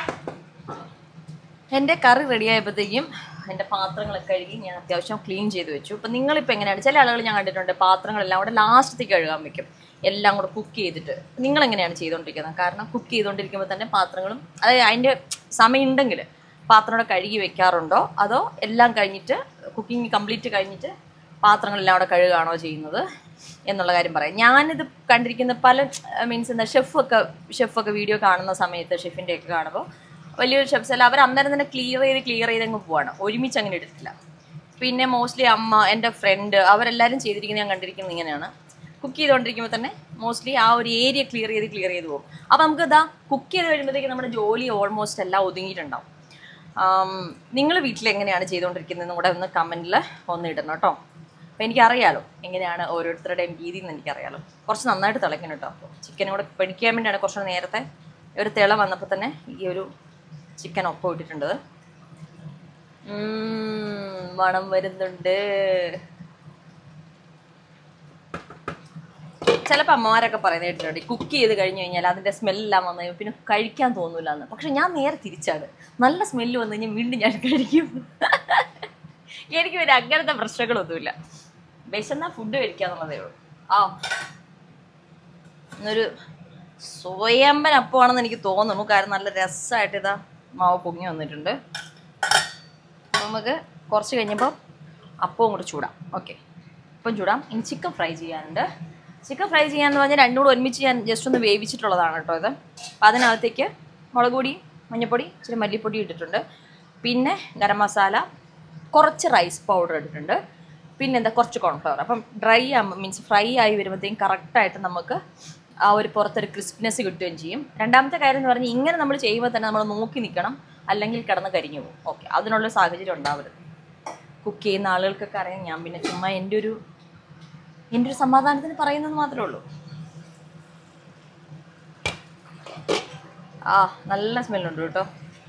എൻ്റെ കറി റെഡി ആയപ്പോഴത്തേക്കും എൻ്റെ പാത്രങ്ങളൊക്കെ കഴുകി ഞാൻ അത്യാവശ്യം ക്ലീൻ ചെയ്ത് വെച്ചു ഇപ്പം നിങ്ങളിപ്പോൾ എങ്ങനെയാണ് ചില ആളുകൾ ഞാൻ കണ്ടിട്ടുണ്ട് പാത്രങ്ങളെല്ലാം കൂടെ ലാസ്റ്റത്തേക്ക് കഴുകാൻ വെക്കും എല്ലാം കൂടെ കുക്ക് ചെയ്തിട്ട് നിങ്ങൾ എങ്ങനെയാണ് ചെയ്തുകൊണ്ടിരിക്കുന്നത് കാരണം കുക്ക് ചെയ്തുകൊണ്ടിരിക്കുമ്പോൾ തന്നെ പാത്രങ്ങളും അതായത് അതിൻ്റെ സമയമുണ്ടെങ്കിൽ പാത്രം കൂടെ കഴുകി വെക്കാറുണ്ടോ അതോ എല്ലാം കഴിഞ്ഞിട്ട് കുക്കിംഗ് കംപ്ലീറ്റ് കഴിഞ്ഞിട്ട് പാത്രങ്ങളെല്ലാം കൂടെ കഴുകുകയാണോ ചെയ്യുന്നത് എന്നുള്ള കാര്യം പറയാം ഞാനിത് കണ്ടിരിക്കുന്ന പല മീൻസ് എന്താ ഷെഫൊക്കെ ഷെഫൊക്കെ വീഡിയോ കാണുന്ന സമയത്ത് ഷെഫിൻ്റെ ഒക്കെ കാണുമ്പോൾ വലിയൊരു ഷെഫ്സ് അല്ല അവർ അന്നേരം തന്നെ ക്ലിയർ ചെയ്ത് ക്ലിയർ ചെയ്ത് അങ്ങ് പോവാണ് ഒരുമിച്ച് അങ്ങനെ എടുത്തിട്ടില്ല പിന്നെ മോസ്റ്റ്ലി അമ്മ എൻ്റെ ഫ്രണ്ട് അവരെല്ലാവരും ചെയ്തിരിക്കുന്നത് ഞാൻ കണ്ടിരിക്കുന്നത് ഇങ്ങനെയാണ് കുക്ക് ചെയ്തുകൊണ്ടിരിക്കുമ്പോൾ തന്നെ മോസ്റ്റ്ലി ആ ഒരു ഏരിയ ക്ലിയർ ചെയ്ത് ക്ലിയർ ചെയ്ത് പോകും അപ്പോൾ നമുക്ക് ഇതാ കുക്ക് ചെയ്ത് കഴിയുമ്പോഴത്തേക്ക് നമ്മുടെ ജോലി ഓൾമോസ്റ്റ് എല്ലാം ഒതുങ്ങിയിട്ടുണ്ടാവും നിങ്ങൾ വീട്ടിൽ എങ്ങനെയാണ് ചെയ്തുകൊണ്ടിരിക്കുന്നതെന്ന് കൂടെ ഒന്ന് കമൻറ്റിൽ ഒന്ന് ഇടണം കേട്ടോ അപ്പോൾ എനിക്കറിയാലോ എങ്ങനെയാണ് ഓരോരുത്തരുടെയും രീതി എന്ന് എനിക്കറിയാലോ കുറച്ച് നന്നായിട്ട് തിളയ്ക്കണം കേട്ടോ അപ്പോൾ ചിക്കനും കൂടെ പിടിക്കാൻ വേണ്ടിയാണ് കുറച്ച് നേരത്തെ ഒരു തിള വന്നപ്പോൾ തന്നെ ഈ ഒരു ചിക്കൻ ഒപ്പം ഇട്ടിട്ടുണ്ട് ഉം, മണം വരുന്നുണ്ട് ചിലപ്പോൾ അമ്മമാരൊക്കെ പറയുന്നത് കേട്ടിട്ടുണ്ട് കുക്ക് ചെയ്ത് കഴിഞ്ഞ് കഴിഞ്ഞാൽ അതിൻ്റെ സ്മെല്ലെല്ലാം വന്നു കഴിഞ്ഞാൽ പിന്നെ കഴിക്കാൻ തോന്നൂല എന്ന് പക്ഷെ ഞാൻ നേരെ തിരിച്ചാണ് നല്ല സ്മെല്ല് വന്നു കഴിഞ്ഞാൽ വീണ്ടും ഞാൻ കഴിക്കും എനിക്ക് പിന്നെ അങ്ങനത്തെ പ്രശ്നങ്ങളൊന്നുമില്ല വിശന്നാ ഫുഡ് കഴിക്കാന്നുള്ളതേ ഉള്ളൂ ആ ഇന്നൊരു സ്വയംബൻ അപ്പമാണെന്ന് എനിക്ക് തോന്നുന്നു കാരണം നല്ല രസമായിട്ട് ഇതാ മാവ് പൊങ്ങി വന്നിട്ടുണ്ട് അപ്പോൾ നമുക്ക് കുറച്ച് കഴിഞ്ഞപ്പോൾ അപ്പവും കൂടെ ചൂടാം ഓക്കെ അപ്പം ചൂടാം ഇനി ചിക്കൻ ഫ്രൈ ചെയ്യാനുണ്ട് ചിക്കൻ ഫ്രൈ ചെയ്യാന്ന് പറഞ്ഞാൽ രണ്ടും കൂടെ ഒരുമിച്ച് ഞാൻ ജസ്റ്റ് ഒന്ന് വേവിച്ചിട്ടുള്ളതാണ് കേട്ടോ ഇത് അപ്പോൾ അതിനകത്തേക്ക് മുളക് പൊടി മഞ്ഞൾപ്പൊടി ഇച്ചിരി മല്ലിപ്പൊടി ഇട്ടിട്ടുണ്ട് പിന്നെ ഗരം മസാല കുറച്ച് റൈസ് പൗഡർ ഇട്ടിട്ടുണ്ട് പിന്നെ എന്താ കുറച്ച് കോൺഫ്ലവർ അപ്പം ഡ്രൈ ആകുമ്പോൾ മീൻസ് ഫ്രൈ ആയി വരുമ്പോഴത്തേക്കും കറക്റ്റായിട്ട് നമുക്ക് ആ ഒരു പുറത്തൊരു ക്രിസ്പിനെസ് കിട്ടുകയും ചെയ്യും രണ്ടാമത്തെ കാര്യം എന്ന് പറഞ്ഞാൽ ഇങ്ങനെ നമ്മൾ ചെയ്യുമ്പോൾ തന്നെ നമ്മൾ നോക്കി നിൽക്കണം അല്ലെങ്കിൽ കിടന്ന് കരിഞ്ഞു പോകും ഓക്കെ അതിനുള്ള സാഹചര്യം ഉണ്ടാവരുത് കുക്ക് ചെയ്യുന്ന ആളുകൾക്കൊക്കെ അറിയാം ഞാൻ പിന്നെ ചുമ്മാ എൻ്റെ ഒരു എൻ്റെ ഒരു സമാധാനത്തിന് പറയുന്നത് മാത്രമേ ഉള്ളൂ ആ നല്ല സ്മെല്ലുണ്ട് കേട്ടോ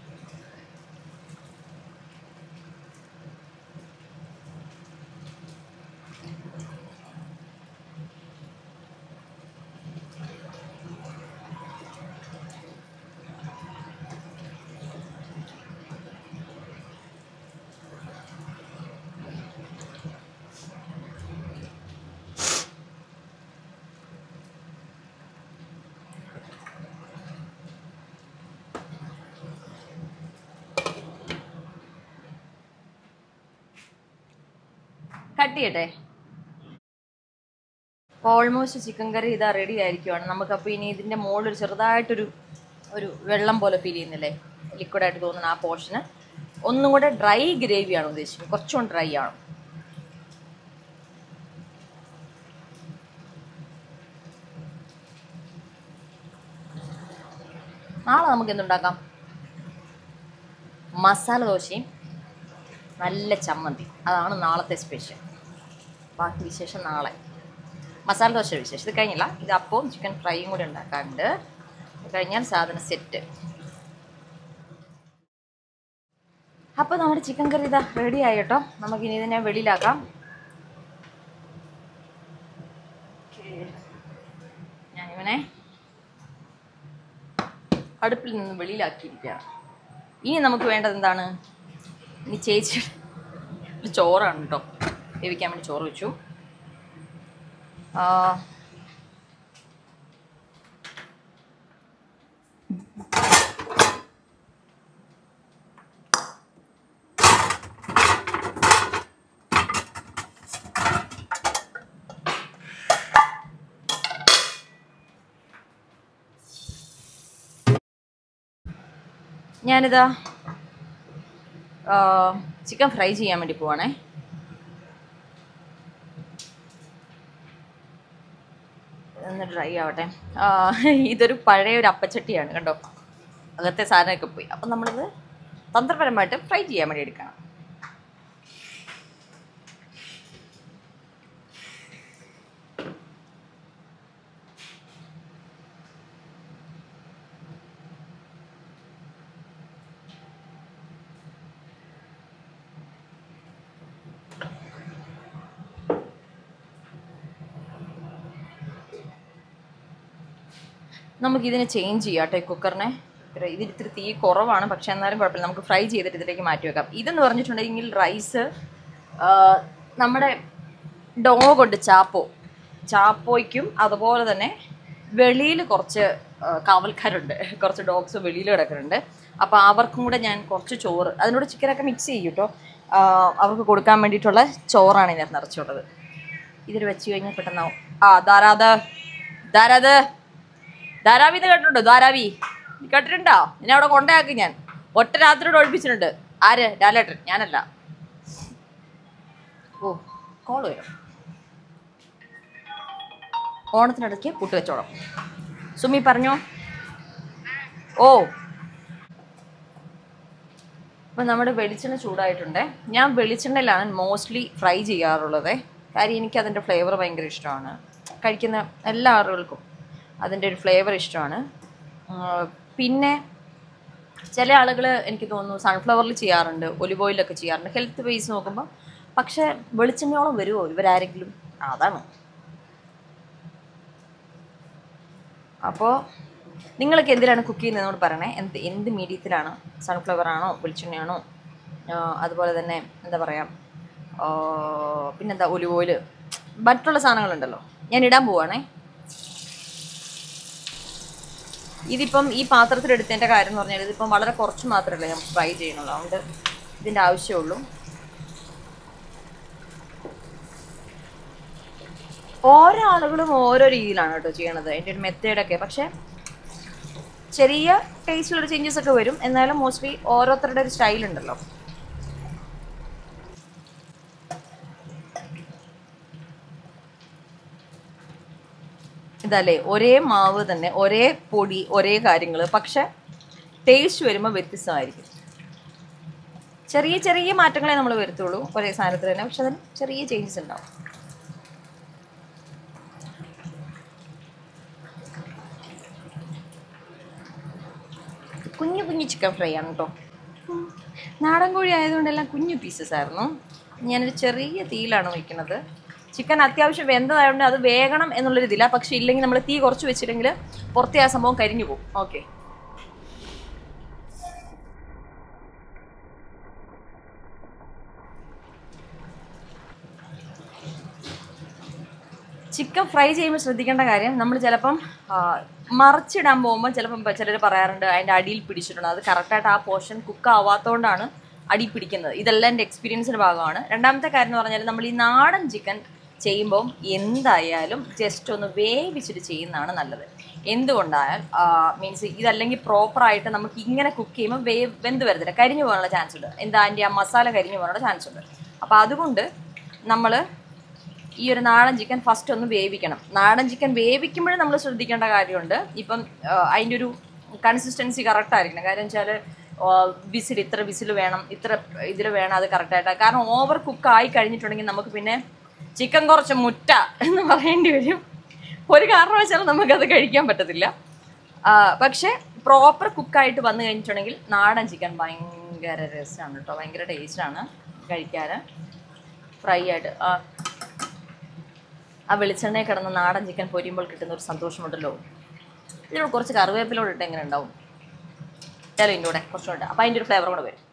കട്ട് ചെയ്യട്ടെ ഓൾമോസ്റ്റ് ചിക്കൻ കറി ഇതാ റെഡി ആയിരിക്കുവാണ് നമുക്കപ്പോൾ ഇനി ഇതിൻ്റെ മുകളിൽ ഒരു ചെറുതായിട്ടൊരു ഒരു വെള്ളം പോലെ ഫീൽ ചെയ്യുന്നില്ലേ ലിക്വിഡായിട്ട് തോന്നുന്ന ആ പോർഷന് ഒന്നും കൂടെ ഡ്രൈ ഗ്രേവിയാണ് ഉദ്ദേശിക്കുന്നത് കുറച്ചും ഡ്രൈ ആണ് നാളെ നമുക്ക് എന്തുണ്ടാക്കാം മസാല ദോശയും നല്ല ചമ്മന്തി അതാണ് നാളത്തെ സ്പെഷ്യൽ ബാക്കി വിശേഷം നാളെ മസാല ദോശ വിശേഷം ഇത് കഴിഞ്ഞില്ല ഇത് അപ്പവും ചിക്കൻ ഫ്രൈയും കൂടി ഉണ്ടാക്കാറുണ്ട് ഇത് കഴിഞ്ഞാൽ സാധനം സെറ്റ് അപ്പോൾ നമ്മുടെ ചിക്കൻ കറി ഇതാ റെഡി ആയി കേട്ടോ നമുക്കിനി ഇതിനെ വെളിയിലാക്കാം ഞാനിവനെ അടുപ്പിൽ നിന്ന് വെളിയിലാക്കിയിരിക്കുകയാണ് ഇനി നമുക്ക് വേണ്ടത് എന്താണ് ഇനി ചേച്ചി ഒരു ചോറാണ് കേട്ടോ വേവിക്കാൻ വേണ്ടി ചോറ് വെച്ചു ആ, ഞാനിതാ ചിക്കൻ ഫ്രൈ ചെയ്യാൻ വേണ്ടി പോവാണേ ഒന്ന് ഡ്രൈ ആവട്ടെ ആ, ഇതൊരു പഴയ ഒരു അപ്പച്ചട്ടിയാണ് കണ്ടോ അകത്തെ സാധനമൊക്കെ പോയി അപ്പം നമ്മളിത് തന്ത്രപരമായിട്ട് ഫ്രൈ ചെയ്യാൻ വേണ്ടി എടുക്കണം നമുക്കിതിനെ ചേഞ്ച് ചെയ്യാം കേട്ടോ ഈ കുക്കറിനെ ഇത്ര- ഇതിൽ ഇത്തിരി തീ കുറവാണ് പക്ഷെ എന്നാലും കുഴപ്പമില്ല നമുക്ക് ഫ്രൈ ചെയ്തിട്ട് ഇതിലേക്ക് മാറ്റി വെക്കാം ഇതെന്ന് പറഞ്ഞിട്ടുണ്ടെങ്കിൽ റൈസ് നമ്മുടെ ഡോഗ് ഉണ്ട് ചാപ്പോ ചാപ്പോയ്ക്കും അതുപോലെ തന്നെ വെളിയിൽ കുറച്ച് ആ, കാവൽക്കാരുണ്ട് കുറച്ച് ഡോഗ്സ് വെളിയിൽ കിടക്കുന്നുണ്ട് അപ്പോൾ അവർക്കും കൂടെ ഞാൻ കുറച്ച് ചോറ് അതിനോട് ചിക്കനൊക്കെ മിക്സ് ചെയ്യും കേട്ടോ ആ, അവർക്ക് കൊടുക്കാൻ വേണ്ടിയിട്ടുള്ള ചോറാണ് ഇതിനകത്ത് നിറച്ചുള്ളത് ഇതിൽ വെച്ച് കഴിഞ്ഞാൽ പെട്ടെന്നാവും ആ ധാരാത് ധാരാത് ധാരാവി എന്ന് കേട്ടിട്ടുണ്ടോ ധാരാവി നീ കേട്ടിട്ടുണ്ടോ എന്നെ അവിടെ കൊണ്ടയാക്കി ഞാൻ ഒറ്റ രാത്രിയോട് ഒഴിപ്പിച്ചിട്ടുണ്ട് ആര് ലാലേട്ടൻ ഞാനല്ല ഓ കോള് വരും ഓണത്തിനിടയ്ക്ക് കൂട്ട് വെച്ചോളാം സുമി പറഞ്ഞോ ഓ അപ്പം നമ്മുടെ വെളിച്ചെണ്ണ ചൂടായിട്ടുണ്ട് ഞാൻ വെളിച്ചെണ്ണയിലാണ് മോസ്റ്റ്ലി ഫ്രൈ ചെയ്യാറുള്ളത് കാര്യം എനിക്ക് അതിൻ്റെ ഫ്ലേവർ ഭയങ്കര ഇഷ്ടമാണ് കഴിക്കുന്ന എല്ലാ ആളുകൾക്കും അതിൻ്റെ ഒരു ഫ്ലേവർ ഇഷ്ടമാണ് ആ, പിന്നെ ചില ആളുകൾ എനിക്ക് തോന്നുന്നു സൺഫ്ലവറിൽ ചെയ്യാറുണ്ട് ഒലിവ് ഓയിലൊക്കെ ചെയ്യാറുണ്ട് ഹെൽത്ത് ബേസ് നോക്കുമ്പോൾ പക്ഷേ വെളിച്ചെണ്ണയോളം വരുമോ ഇവരാരെങ്കിലും ആ, അതാണ് അപ്പോൾ നിങ്ങളൊക്കെ എന്തിലാണ് കുക്ക് ചെയ്യുന്നതെന്നോട് പറയണേ എന്ത് എന്ത് മീഡിയത്തിലാണ് സൺഫ്ലവർ ആണോ വെളിച്ചെണ്ണയാണോ ആ, അതുപോലെ തന്നെ എന്താ പറയുക ആ, പിന്നെന്താ ഒലിവ് ഓയിൽ മറ്റുള്ള സാധനങ്ങളുണ്ടല്ലോ ഞാൻ ഇടാൻ പോവാണേ ഇതിപ്പം ഈ പാത്രത്തിൽ എടുത്തതിൻ്റെ കാര്യം എന്ന് പറഞ്ഞാൽ ഇതിപ്പം വളരെ കുറച്ച് മാത്രമല്ലേ നമുക്ക് ഫ്രൈ ചെയ്യണുള്ളൂ അതുകൊണ്ട് ഇതിൻ്റെ ആവശ്യമുള്ളൂ ഓരോ ആളുകളും ഓരോ രീതിയിലാണ് കേട്ടോ ചെയ്യണത് അതിൻ്റെ ഒരു മെത്തേഡൊക്കെ പക്ഷേ ചെറിയ ടേസ്റ്റിലൊരു ചേഞ്ചസ് ഒക്കെ വരും എന്നാലും മോസ്റ്റ്ലി ഓരോരുത്തരുടെ ഒരു സ്റ്റൈൽ ഉണ്ടല്ലോ ഇതല്ലേ ഒരേ മാവ് തന്നെ ഒരേ പൊടി ഒരേ കാര്യങ്ങൾ പക്ഷെ ടേസ്റ്റ് വരുമ്പോൾ വ്യത്യസ്തമായിരിക്കും ചെറിയ ചെറിയ മാറ്റങ്ങളെ നമ്മൾ വരുത്തുള്ളൂ ഒരേ സാധനത്തിൽ തന്നെ പക്ഷെ അതിന് ചെറിയ ചേഞ്ചസ് ഉണ്ടാവും കുഞ്ഞു കുഞ്ഞു ചിക്കൻ ഫ്രൈ ആണ് കേട്ടോ നാടൻ കോഴി ആയതുകൊണ്ട് എല്ലാം കുഞ്ഞു പീസസ് ആയിരുന്നു ഞാനൊരു ചെറിയ തീയിലാണ് വയ്ക്കുന്നത് ചിക്കൻ അത്യാവശ്യം വെന്തതായതുകൊണ്ട് അത് വേഗണം എന്നുള്ളൊരു ഇതില്ല പക്ഷെ ഇല്ലെങ്കിൽ നമ്മൾ തീ കുറച്ച് വെച്ചില്ലെങ്കിൽ പുറത്തെ ആ സംഭവം കരിഞ്ഞു പോകും ഓക്കെ ചിക്കൻ ഫ്രൈ ചെയ്യുമ്പോൾ ശ്രദ്ധിക്കേണ്ട കാര്യം നമ്മൾ ചിലപ്പം ആ, മറിച്ചിടാൻ പോകുമ്പോൾ ചിലപ്പം ചിലർ പറയാറുണ്ട് അതിൻ്റെ അടിയിൽ പിടിച്ചിട്ടുണ്ട് അത് കറക്റ്റായിട്ട് ആ പോർഷൻ കുക്ക് ആവാത്തതുകൊണ്ടാണ് അടി പിടിക്കുന്നത് ഇതെല്ലാം എൻ്റെ എക്സ്പീരിയൻസിൻ്റെ ഭാഗമാണ് രണ്ടാമത്തെ കാര്യം എന്ന് പറഞ്ഞാൽ നമ്മൾ ഈ നാടൻ ചിക്കൻ ചെയ്യുമ്പോൾ എന്തായാലും ജസ്റ്റ് ഒന്ന് വേവിച്ചിട്ട് ചെയ്യുന്നതാണ് നല്ലത് എന്തുകൊണ്ടായാൽ മീൻസ് ഇതല്ലെങ്കിൽ പ്രോപ്പറായിട്ട് നമുക്ക് ഇങ്ങനെ കുക്ക് ചെയ്യുമ്പോൾ വേ വെന്ത് വരത്തില്ല കരിഞ്ഞു പോകാനുള്ള ചാൻസ് ഉണ്ട് എന്താ അതിൻ്റെ ആ മസാല കരിഞ്ഞു പോകാനുള്ള ചാൻസ് ഉണ്ട് അപ്പോൾ അതുകൊണ്ട് നമ്മൾ ഈ ഒരു നാടൻ ചിക്കൻ ഫസ്റ്റ് ഒന്ന് വേവിക്കണം നാടൻ ചിക്കൻ വേവിക്കുമ്പോഴും നമ്മൾ ശ്രദ്ധിക്കേണ്ട കാര്യമുണ്ട് ഇപ്പം ആ, അതിൻ്റെ ഒരു കൺസിസ്റ്റൻസി കറക്റ്റ് ആയിരിക്കണം കാര്യം വെച്ചാൽ വിസിൽ ഇത്ര വിസിൽ വേണം ഇത്ര ഇതിൽ വേണം അത് കറക്റ്റായിട്ട് കാരണം ഓവർ കുക്ക് ആയി കഴിഞ്ഞിട്ടുണ്ടെങ്കിൽ നമുക്ക് പിന്നെ ചിക്കൻ കുറച്ച് മുറ്റ എന്ന് പറയേണ്ടി വരും ഒരു കാരണവശാലും നമുക്കത് കഴിക്കാൻ പറ്റത്തില്ല ആ, പക്ഷേ പ്രോപ്പർ കുക്കായിട്ട് വന്നു കഴിഞ്ഞിട്ടുണ്ടെങ്കിൽ നാടൻ ചിക്കൻ ഭയങ്കര രസമാണ് കേട്ടോ ഭയങ്കര ടേസ്റ്റാണ് കഴിക്കാൻ ഫ്രൈ ആയിട്ട് ആ ആ വെളിച്ചെണ്ണയിൽ കിടന്ന നാടൻ ചിക്കൻ പൊരിയുമ്പോൾ കിട്ടുന്ന ഒരു സന്തോഷമുണ്ടല്ലോ ഇതിനോട് കുറച്ച് കറിവേപ്പിലോട് ഇട്ട് എങ്ങനെ ഉണ്ടാവും ചില ഇതിൻ്റെ കൂടെ കുറച്ചുകൂടെ അപ്പം അതിൻ്റെ ഒരു ഫ്ലേവർ കൂടെ വരും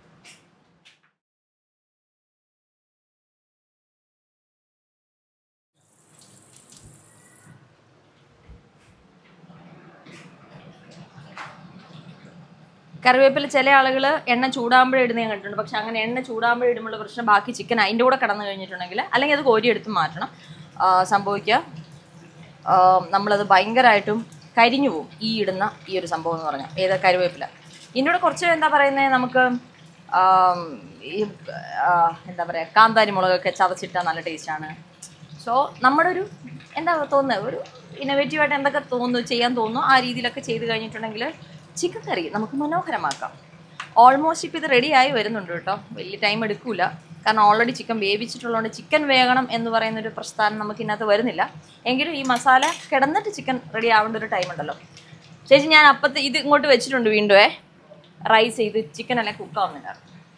കറിവേപ്പില ചില ആളുകൾ എണ്ണ ചൂടാകുമ്പോഴേ ഇടുന്ന ഞാൻ കണ്ടിട്ടുണ്ട് പക്ഷെ അങ്ങനെ എണ്ണ ചൂടാകുമ്പോഴേ ഇടുമ്പോൾ പ്രശ്നം ബാക്കി ചിക്കൻ അതിൻ്റെ കൂടെ കടന്നു കഴിഞ്ഞിട്ടുണ്ടെങ്കിൽ അല്ലെങ്കിൽ അത് കോരിയെടുത്ത് മാറ്റണം ആ, സംഭവിക്കുക ആ, നമ്മളത് ഭയങ്കരമായിട്ടും കരിഞ്ഞു പോകും ഈ ഇടുന്ന ഈ ഒരു സംഭവം എന്ന് പറഞ്ഞാൽ ഏത് കറിവേപ്പില ഇതിൻ്റെ കൂടെ കുറച്ച് എന്താ പറയുന്നത് നമുക്ക് ആം, ഈ ആ, എന്താ പറയുക കാന്താരി മുളകൊക്കെ ചതച്ചിട്ടാൽ നല്ല ടേസ്റ്റാണ് സോ നമ്മുടെ ഒരു എന്താ തോന്നുന്നത് ഒരു ഇന്നോവേറ്റീവായിട്ട് എന്തൊക്കെ തോന്നുന്നു ചെയ്യാൻ തോന്നുന്നു ആ രീതിയിലൊക്കെ ചെയ്ത് കഴിഞ്ഞിട്ടുണ്ടെങ്കിൽ ചിക്കൻ കറി നമുക്ക് മനോഹരമാക്കാം ഓൾമോസ്റ്റ് ഇപ്പോൾ ഇത് റെഡിയായി വരുന്നുണ്ട് കേട്ടോ വലിയ ടൈം എടുക്കൂല കാരണം ഓൾറെഡി ചിക്കൻ വേവിച്ചിട്ടുള്ളതുകൊണ്ട് ചിക്കൻ വേകണം എന്ന് പറയുന്ന ഒരു പ്രസ്ഥാനം നമുക്ക് ഇതിനകത്ത് വരുന്നില്ല എങ്കിലും ഈ മസാല കിടന്നിട്ട് ചിക്കൻ റെഡി ആവേണ്ട ഒരു ടൈം ഉണ്ടല്ലോ ചേച്ചി ഞാൻ അപ്പത്തെ ഇത് ഇങ്ങോട്ട് വെച്ചിട്ടുണ്ട് വീണ്ടുമേ റൈസ് ചെയ്ത് ചിക്കൻ എല്ലാം കുക്കാവുന്നില്ല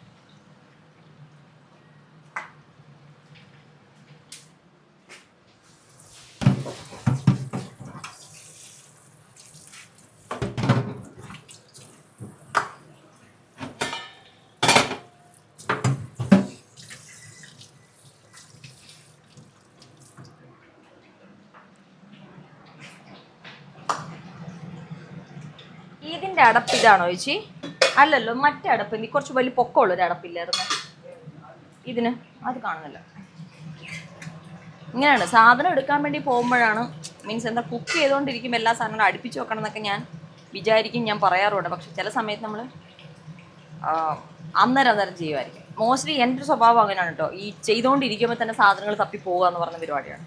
ഇതിന്റെ അടപ്പ് ഇതാണോ ചേച്ചി അല്ലല്ലോ മറ്റേ അടപ്പ് നീ കുറച്ച് വലിയ പൊക്കമുള്ള ഒരു അടപ്പില്ലായിരുന്നു ഇതിന് അത് കാണുന്നില്ല ഇങ്ങനെയാണ് സാധനം എടുക്കാൻ വേണ്ടി പോകുമ്പോഴാണ് മീൻസ് എന്താ കുക്ക് ചെയ്തുകൊണ്ടിരിക്കുമ്പോൾ എല്ലാ സാധനങ്ങളും അടുപ്പിച്ച് വെക്കണം എന്നൊക്കെ ഞാൻ വിചാരിക്കും ഞാൻ പറയാറുണ്ട് പക്ഷെ ചില സമയത്ത് നമ്മൾ അന്നേരം അന്നേരം ചെയ്യുമായിരിക്കും മോസ്റ്റ്ലി എൻ്റെ ഒരു സ്വഭാവം അങ്ങനെയാണ് കേട്ടോ ഈ ചെയ്തുകൊണ്ടിരിക്കുമ്പോൾ തന്നെ സാധനങ്ങൾ തപ്പി പോകുക എന്ന് പറയുന്ന പരിപാടിയാണ്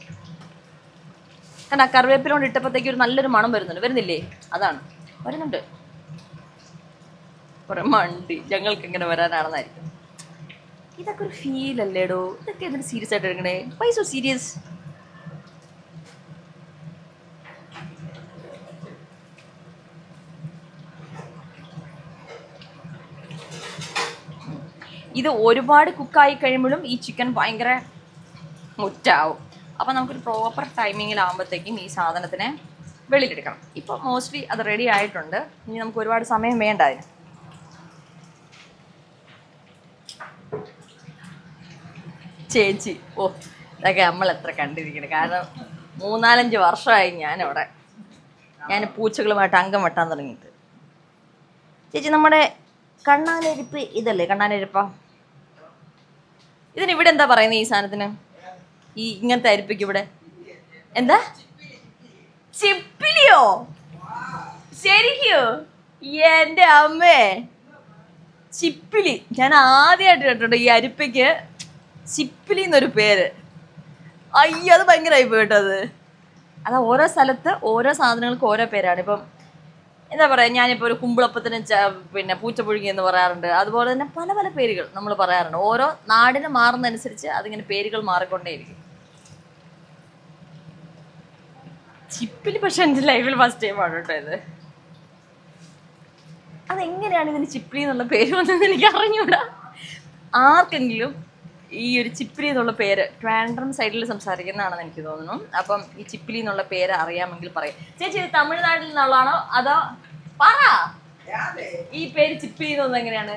കാരണം ആ കറിവേപ്പില കൊണ്ട് ഇട്ടപ്പോഴത്തേക്ക് ഒരു നല്ലൊരു മണം വരുന്നുണ്ട് വരുന്നില്ലേ അതാണ് വരുന്നുണ്ട് കുറെ മണ്ടി ഞങ്ങൾക്ക് ഇങ്ങനെ വരാനാണെന്നായിരിക്കും ഇതൊക്കെ ഒരു ഫീൽ അല്ലേടോ ഇതൊക്കെ എന്തിനു സീരിയസ് ആയിട്ട് എടുക്കണേ വൈ സോ സീരിയസ് ഇത് ഒരുപാട് കുക്കായി കഴിയുമ്പോഴും ഈ ചിക്കൻ ഭയങ്കര മുറ്റാവും അപ്പോൾ നമുക്കൊരു പ്രോപ്പർ ടൈമിങ്ങിലാകുമ്പോഴത്തേക്കും ഈ സാധനത്തിനെ വെളിയിലെടുക്കണം ഇപ്പോൾ മോസ്റ്റ്ലി അത് റെഡി ആയിട്ടുണ്ട് ഇനി നമുക്ക് ഒരുപാട് സമയം വേണ്ട അതിന് ചേച്ചി ഓ ഇതൊക്കെ നമ്മൾ എത്ര കണ്ടിരിക്കണം കാരണം മൂന്നാലഞ്ച് വർഷമായി ഞാനിവിടെ ഞാൻ പൂച്ചകളുമായിട്ട് അംഗം വെട്ടാൻ തുടങ്ങിയിട്ട് ചേച്ചി നമ്മുടെ കണ്ണാനരിപ്പ് ഇതല്ലേ കണ്ണാനരിപ്പ ഇതിന് ഇവിടെ എന്താ പറയുന്നത് ഈ സാധനത്തിന് ഈ ഇങ്ങനത്തെ അരിപ്പയ്ക്ക് ഇവിടെ എന്താ ചിപ്പിലിയോ ശരിക്കോ എന്റെ അമ്മേ ചിപ്പിലി ഞാൻ ആദ്യമായിട്ട് കേട്ടോ ഈ അരിപ്പയ്ക്ക് ചിപ്പിലി എന്നൊരു പേര് അയ്യോ അത് ഭയങ്കരമായി പോയിട്ടത് അതാ ഓരോ സ്ഥലത്ത് ഓരോ സാധനങ്ങൾക്ക് ഓരോ പേരാണ് ഇപ്പം എന്താ പറയുക ഞാനിപ്പോൾ ഒരു കുമ്പിളപ്പത്തിന് ച- പിന്നെ പൂച്ചപ്പുഴുങ്ങി എന്ന് പറയാറുണ്ട് അതുപോലെ തന്നെ പല പല പേരുകൾ നമ്മൾ പറയാറുണ്ട് ഓരോ നാടിന് മാറുന്നതനുസരിച്ച് അതിങ്ങനെ പേരുകൾ മാറിക്കൊണ്ടേയിരിക്കും ചിപ്പിൽ പക്ഷെ എൻ്റെ ലൈഫിൽ ഫസ്റ്റ് ടൈം ആണ് കേട്ടോ ഇത് അതെങ്ങനെയാണ് ഇതിന് ചിപ്പിലി എന്നുള്ള പേര് വന്നതെന്ന് എനിക്ക് അറിഞ്ഞൂടാ ആർക്കെങ്കിലും ഈ ഒരു ചിപ്പിലി എന്നുള്ള പേര് ട്രാൻഡ്രം സൈഡിൽ സംസാരിക്കുന്നതാണെന്ന് എനിക്ക് തോന്നുന്നു അപ്പം ഈ ചിപ്പിലി എന്നുള്ള പേര് അറിയാമെങ്കിൽ പറയും ചേച്ചി ഇത് തമിഴ്നാട്ടിൽ നിന്നുള്ളതാണോ അതോ പറ ഈ പേര് ചിപ്പിലി എന്ന് പറഞ്ഞത് എങ്ങനെയാണ്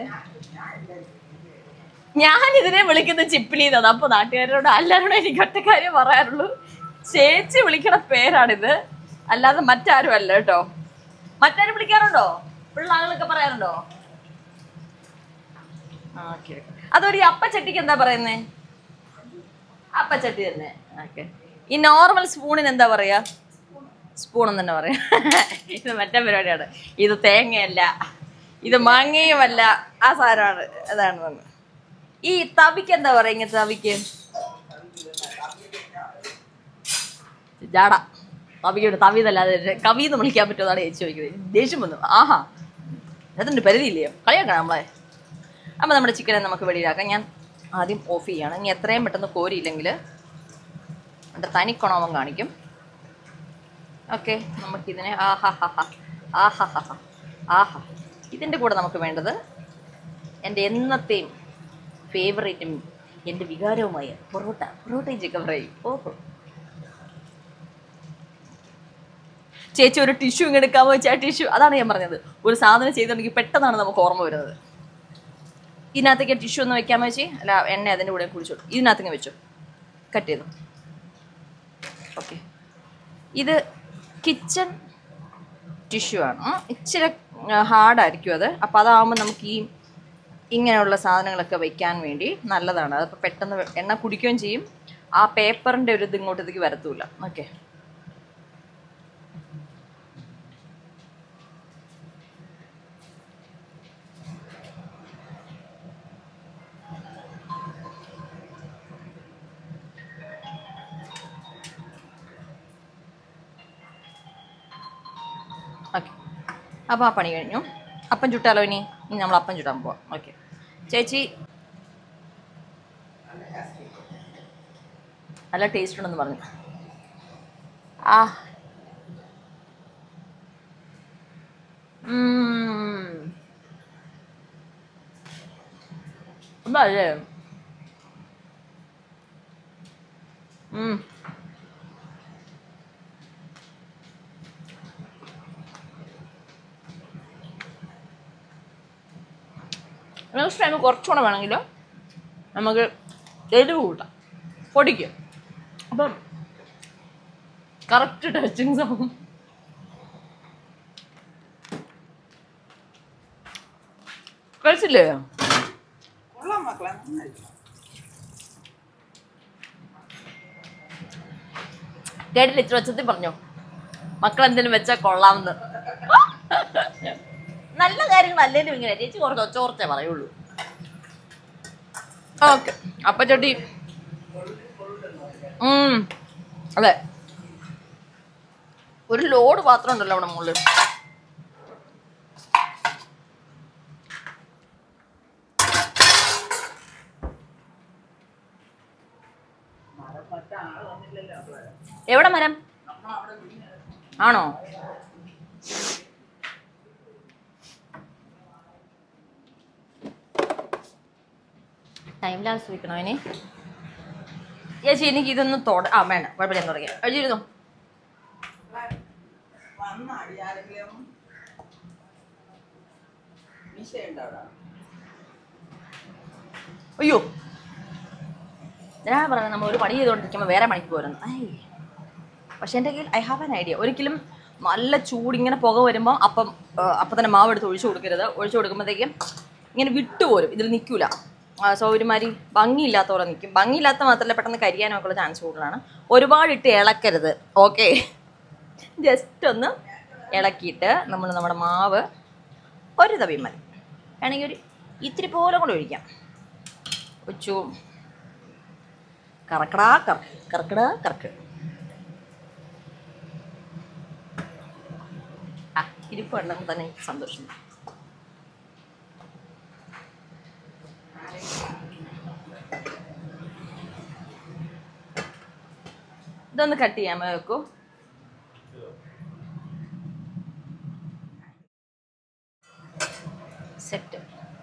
ഞാൻ ഇതിനെ വിളിക്കുന്ന ചിപ്പിലി എന്നാണ് അപ്പൊ നാട്ടുകാരോട് എല്ലാവരോടും എനിക്ക് ഒറ്റ കാര്യം പറയാറുള്ളൂ ചേച്ചി വിളിക്കണ പേരാണിത് അല്ലാതെ മറ്റാരും അല്ല കേട്ടോ മറ്റാരും വിളിക്കാറുണ്ടോ പിള്ളാങ്ങളൊക്കെ പറയാറുണ്ടോ ഓക്കെ അതൊരു ഈ അപ്പച്ചട്ടിക്ക് എന്താ പറയുന്നേ അപ്പച്ചട്ടി തന്നെ ഓക്കെ ഈ നോർമൽ സ്പൂണിന് എന്താ പറയാ സ്പൂൺ എന്ന് തന്നെ പറയാം ഇത് മറ്റേ പരിപാടിയാണ് ഇത് തേങ്ങയല്ല ഇത് മാങ്ങയുമല്ല ആ സാധനമാണ് അതാണ് നമ്മൾ ഈ തവിക്ക് എന്താ പറയാ ഇങ്ങനത്തെ തവിക്ക് ജാട തവിയോട് തവി എന്നല്ലാതെ കവി എന്ന് വിളിക്കാൻ പറ്റുമെന്നാണ് ചേച്ചി ചോദിക്കുന്നത് ദേഷ്യം വന്നു ആഹാ അതിൻ്റെ പരിധിയില്ലയോ കളിയാക്കണം നമ്മളെ അപ്പോൾ നമ്മുടെ ചിക്കനെ നമുക്ക് വെളിയിലാക്കാം ഞാൻ ആദ്യം ഓഫ് ചെയ്യാണ് ഇനി എത്രയും പെട്ടെന്ന് കോരിയില്ലെങ്കിൽ എൻ്റെ തനിക്കൊണവൻ കാണിക്കും ഓക്കെ നമുക്കിതിനെ ആഹാ ഹാ ഹാ ആഹാ ഹാ ഹാ ആഹാ ഇതിൻ്റെ കൂടെ നമുക്ക് വേണ്ടത് എൻ്റെ എന്നത്തെയും ഫേവറേറ്റും എൻ്റെ വികാരവുമായ പൊറോട്ട പൊറോട്ടയും ചിക്കൻ ഫ്രൈ ഓഹോ ചേച്ചി ഒരു ടിഷ്യൂ ഇങ്ങ് എടുക്കാമോ വെച്ചാൽ ടിഷ്യൂ അതാണ് ഞാൻ പറഞ്ഞത് ഒരു സാധനം ചെയ്തിട്ടുണ്ടെങ്കിൽ പെട്ടെന്നാണ് നമുക്ക് ഓർമ്മ വരുന്നത് ഇതിനകത്തേക്ക് ടിഷ്യൂ ഒന്ന് വെക്കാമോ ചേച്ചി അല്ല എണ്ണ അതിൻ്റെ കൂടെ കുടിച്ചോളൂ ഇതിനകത്തേക്ക് വെച്ചോ കട്ട് ചെയ്തു ഓക്കെ ഇത് കിച്ചൺ ടിഷ്യൂ ആണ് ഉം. ഇച്ചിരി ഹാർഡായിരിക്കും അത് അപ്പോൾ അതാകുമ്പോൾ നമുക്ക് ഈ ഇങ്ങനെയുള്ള സാധനങ്ങളൊക്കെ വെക്കാൻ വേണ്ടി നല്ലതാണ് അതപ്പോൾ പെട്ടെന്ന് വെ- എണ്ണ കുടിക്കുകയും ചെയ്യും ആ പേപ്പറിൻ്റെ ഒരു ഇത് ഇങ്ങോട്ടേക്ക് വരത്തൂല ഓക്കെ ഓക്കെ അപ്പോൾ ആ പണി കഴിഞ്ഞു അപ്പം ചുട്ടാലോ ഇനി ഇനി നമ്മൾ അപ്പം ചുട്ടാൻ പോവാം ഓക്കെ ചേച്ചി നല്ല ടേസ്റ്റ് ഉണ്ടെന്ന് പറഞ്ഞു ആ ഉം. ഒന്നല്ലേ ഉം നെക്സ്റ്റ് ടൈം കുറച്ചുകൂടെ വേണമെങ്കിൽ നമുക്ക് എരിവ് കൂട്ടാം പൊടിക്കും അപ്പം കറക്റ്റ് ടച്ചിങ്സ് ആവും കഴിച്ചില്ലേ കൊള്ളാം മക്കളെ നന്നായി കേട്ടില്ല ഇച്ചിരി ഒച്ചത്തിൽ പറഞ്ഞു മക്കൾ എന്തെങ്കിലും വെച്ചാൽ കൊള്ളാമെന്ന് നല്ല കാര്യങ്ങൾ അല്ലേലും ഇങ്ങനെ ചേച്ചി കുറച്ച് ഒച്ച കുറച്ചേ പറയുള്ളൂ ഓക്കെ അപ്പച്ചട്ടി ഉം, അതെ ഒരു ലോഡ് പാത്രം ഉണ്ടല്ലോ അവിടെ മുകളിൽ എവിടെ മരം ആണോ ടൈമിൽ ആസ്വദിക്കണോ ഇനി ചേച്ചി എനിക്ക് ഇതൊന്ന് തൊട ആ വേണ്ട കുഴപ്പമില്ല തുടങ്ങിയ എഴുതിയിരുന്നു വന്ന അടിയാരെങ്കിലും മീശയുണ്ടോ അവിടെ അയ്യോ ഞാൻ പറയുന്നത് നമ്മൾ ഒരു പണി ചെയ്തുകൊണ്ടിരിക്കുമ്പോൾ വേറെ പണിക്ക് പോരുന്നു ഐ പക്ഷെ എൻ്റെ കയ്യിൽ ഐ ഹാവ് ആൻ ഐഡിയ ഒരിക്കലും നല്ല ചൂടിങ്ങനെ പുക വരുമ്പോൾ അപ്പം ആ, അപ്പം തന്നെ മാവ് എടുത്ത് ഒഴിച്ചു കൊടുക്കരുത് ഒഴിച്ചു കൊടുക്കുമ്പോഴത്തേക്കും ഇങ്ങനെ വിട്ടുപോരും ഇതിൽ നിൽക്കില്ല സോ ഒരുമാതിരി ഭംഗിയില്ലാത്ത പോലെ നിൽക്കും ഭംഗിയില്ലാത്ത മാത്രമല്ല പെട്ടെന്ന് കരിയാനൊക്കെ ഉള്ള ചാൻസ് കൂടുതലാണ് ഒരുപാട് ഇട്ട് ഇളക്കരുത് ഓക്കെ ജസ്റ്റ് ഒന്ന് ഇളക്കിയിട്ട് നമ്മൾ നമ്മുടെ മാവ് ഒരു തവി മതി വേണമെങ്കിൽ ഒരു ഇത്തിരി പോലെ കൂടെ ഒഴിക്കാം ഒച്ചു കറക്കടാ കറക്ക് കറക്കടാ കറക്ക് ആ ഇരിപ്പ് ഉണ്ടെങ്കിൽ തന്നെ എനിക്ക് സന്തോഷം ഇതൊന്ന് കട്ട് ചെയ്യാമോ വെക്കൂ സെറ്റ്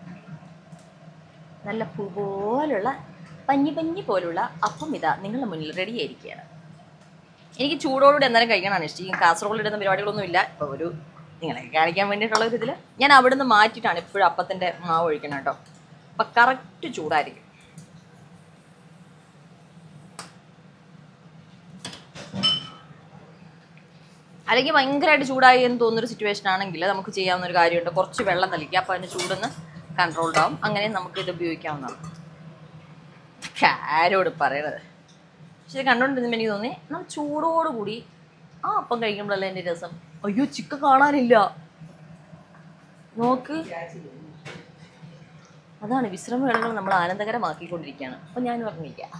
നല്ല പൂ പോലുള്ള പഞ്ഞി പഞ്ഞി പോലുള്ള അപ്പം ഇതാ നിങ്ങളുടെ മുന്നിൽ റെഡി ആയിരിക്കുകയാണ് എനിക്ക് ചൂടോടുകൂടി എന്തായാലും കഴിക്കണമാണ് ഇഷ്ടം ഈ കാസർഗോഡ് ഇടുന്ന പരിപാടികളൊന്നും ഇല്ല ഇപ്പോൾ ഒരു നിങ്ങളെ കാണിക്കാൻ വേണ്ടിയിട്ടുള്ള ഒരു ഇതിൽ ഞാൻ അവിടെ നിന്ന് മാറ്റിയിട്ടാണ് ഇപ്പോഴും അപ്പത്തിൻ്റെ മാവ് ഒഴിക്കണം കേട്ടോ അപ്പം കറക്റ്റ് ചൂടായിരിക്കും അല്ലെങ്കിൽ ഭയങ്കരമായിട്ട് ചൂടായി എന്ന് തോന്നുന്നൊരു സിറ്റുവേഷൻ ആണെങ്കിൽ നമുക്ക് ചെയ്യാവുന്ന ഒരു കാര്യമുണ്ട് കുറച്ച് വെള്ളം തളിക്കുക അപ്പോൾ അതിൻ്റെ ചൂടൊന്ന് കൺട്രോൾഡ് ആവും അങ്ങനെ നമുക്ക് ഇത് ഉപയോഗിക്കാവുന്നതാണ് ഇതൊക്കെ ആരോട് പറയണത് പക്ഷെ ഇത് കണ്ടുകൊണ്ടിരുന്നപ്പോൾ എനിക്ക് തോന്നി നമ്മൾ ചൂടോടുകൂടി ആ അപ്പം കഴിക്കുമ്പോഴല്ലേ എൻ്റെ രസം അയ്യോ ചിക്കൻ കാണാനില്ല നോക്ക് അതാണ് വിശ്രമവേളകൾ നമ്മൾ ആനന്ദകരമാക്കിക്കൊണ്ടിരിക്കുകയാണ് അപ്പം ഞാൻ പറഞ്ഞിരിക്കാം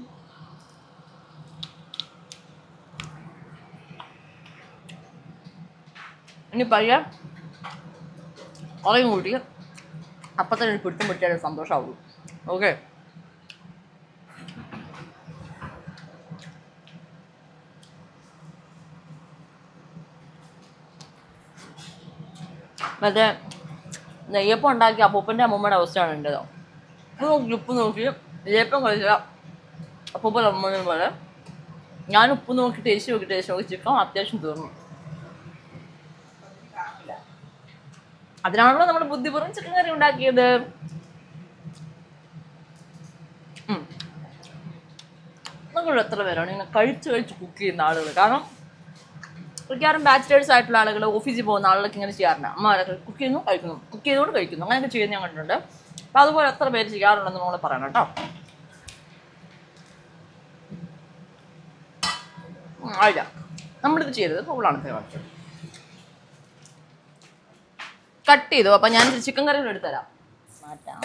ഇനി പയ്യ കുറയും കൂട്ടി അപ്പം തന്നെ ഒരു പിട്ടും പിട്ടിയാൽ സന്തോഷമാവുള്ളൂ ഓക്കെ മറ്റേ നെയ്യപ്പം ഉണ്ടാക്കി അപ്പൂപ്പൻ്റെ അമ്മൂമ്മയുടെ അവസ്ഥയാണ് എൻ്റെതോ ഉപ്പ് നോക്കി ഉപ്പ് നോക്കി നെയ്യപ്പം കഴിച്ച അപ്പൂപ്പൻ അമ്മൂമ്മ പോലെ ഞാൻ ഉപ്പ് നോക്കി ടേസ്റ്റ് നോക്കി ടേസ്റ്റ് നോക്കി ചിക്കൻ അത്യാവശ്യം തീർന്നു അതിനാണല്ലോ നമ്മൾ ബുദ്ധിപൂർവ്വം ചിക്കൻ കറി ഉണ്ടാക്കിയത് ഉം. നിങ്ങൾ എത്ര പേരാണ് ഇങ്ങനെ കഴിച്ച് കഴിച്ച് കുക്ക് ചെയ്യുന്ന ആളുകൾ കാരണം മിക്കവാറും ബാച്ചിലേഴ്സ് ആയിട്ടുള്ള ആളുകൾ ഓഫീസിൽ പോകുന്ന ആളുകളൊക്കെ ഇങ്ങനെ ചെയ്യാറുണ്ട് അമ്മ കുക്ക് ചെയ്യുന്നു കഴിക്കുന്നു കുക്ക് ചെയ്തുകൊണ്ട് കഴിക്കുന്നു അങ്ങനെയൊക്കെ ചെയ്യുന്ന ഞാൻ കണ്ടിട്ടുണ്ട് അപ്പം അതുപോലെ എത്ര പേര് ചെയ്യാറുണ്ടെന്ന് നമ്മൾ പറയണം കേട്ടോ ഉം, ആയില്ല നമ്മളിത് ചെയ്തത് ഫുള്ളാണ് ഫേവറേറ്റ് കട്ട് ചെയ്തു അപ്പം ഞാൻ ചിക്കൻ കറി കൂടെ എടുത്തുതരാം മാറ്റാം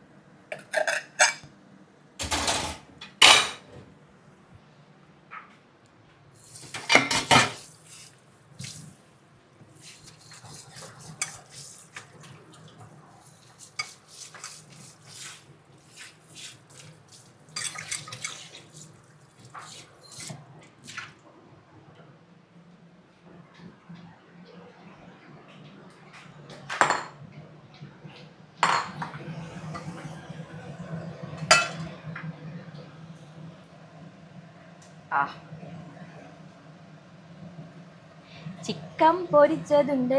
ആ ചിക്കൻ പൊരിച്ചതുണ്ട്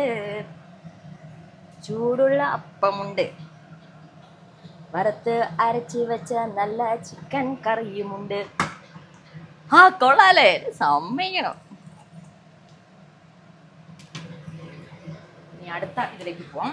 ചൂടുള്ള അപ്പമുണ്ട് വറുത്ത് അരച്ച് വെച്ച നല്ല ചിക്കൻ കറിയുമുണ്ട് ആ കൊള്ളാലേ സമ്മതിക്കണം ഇനി അടുത്ത ഇതിലേക്ക് പോവാം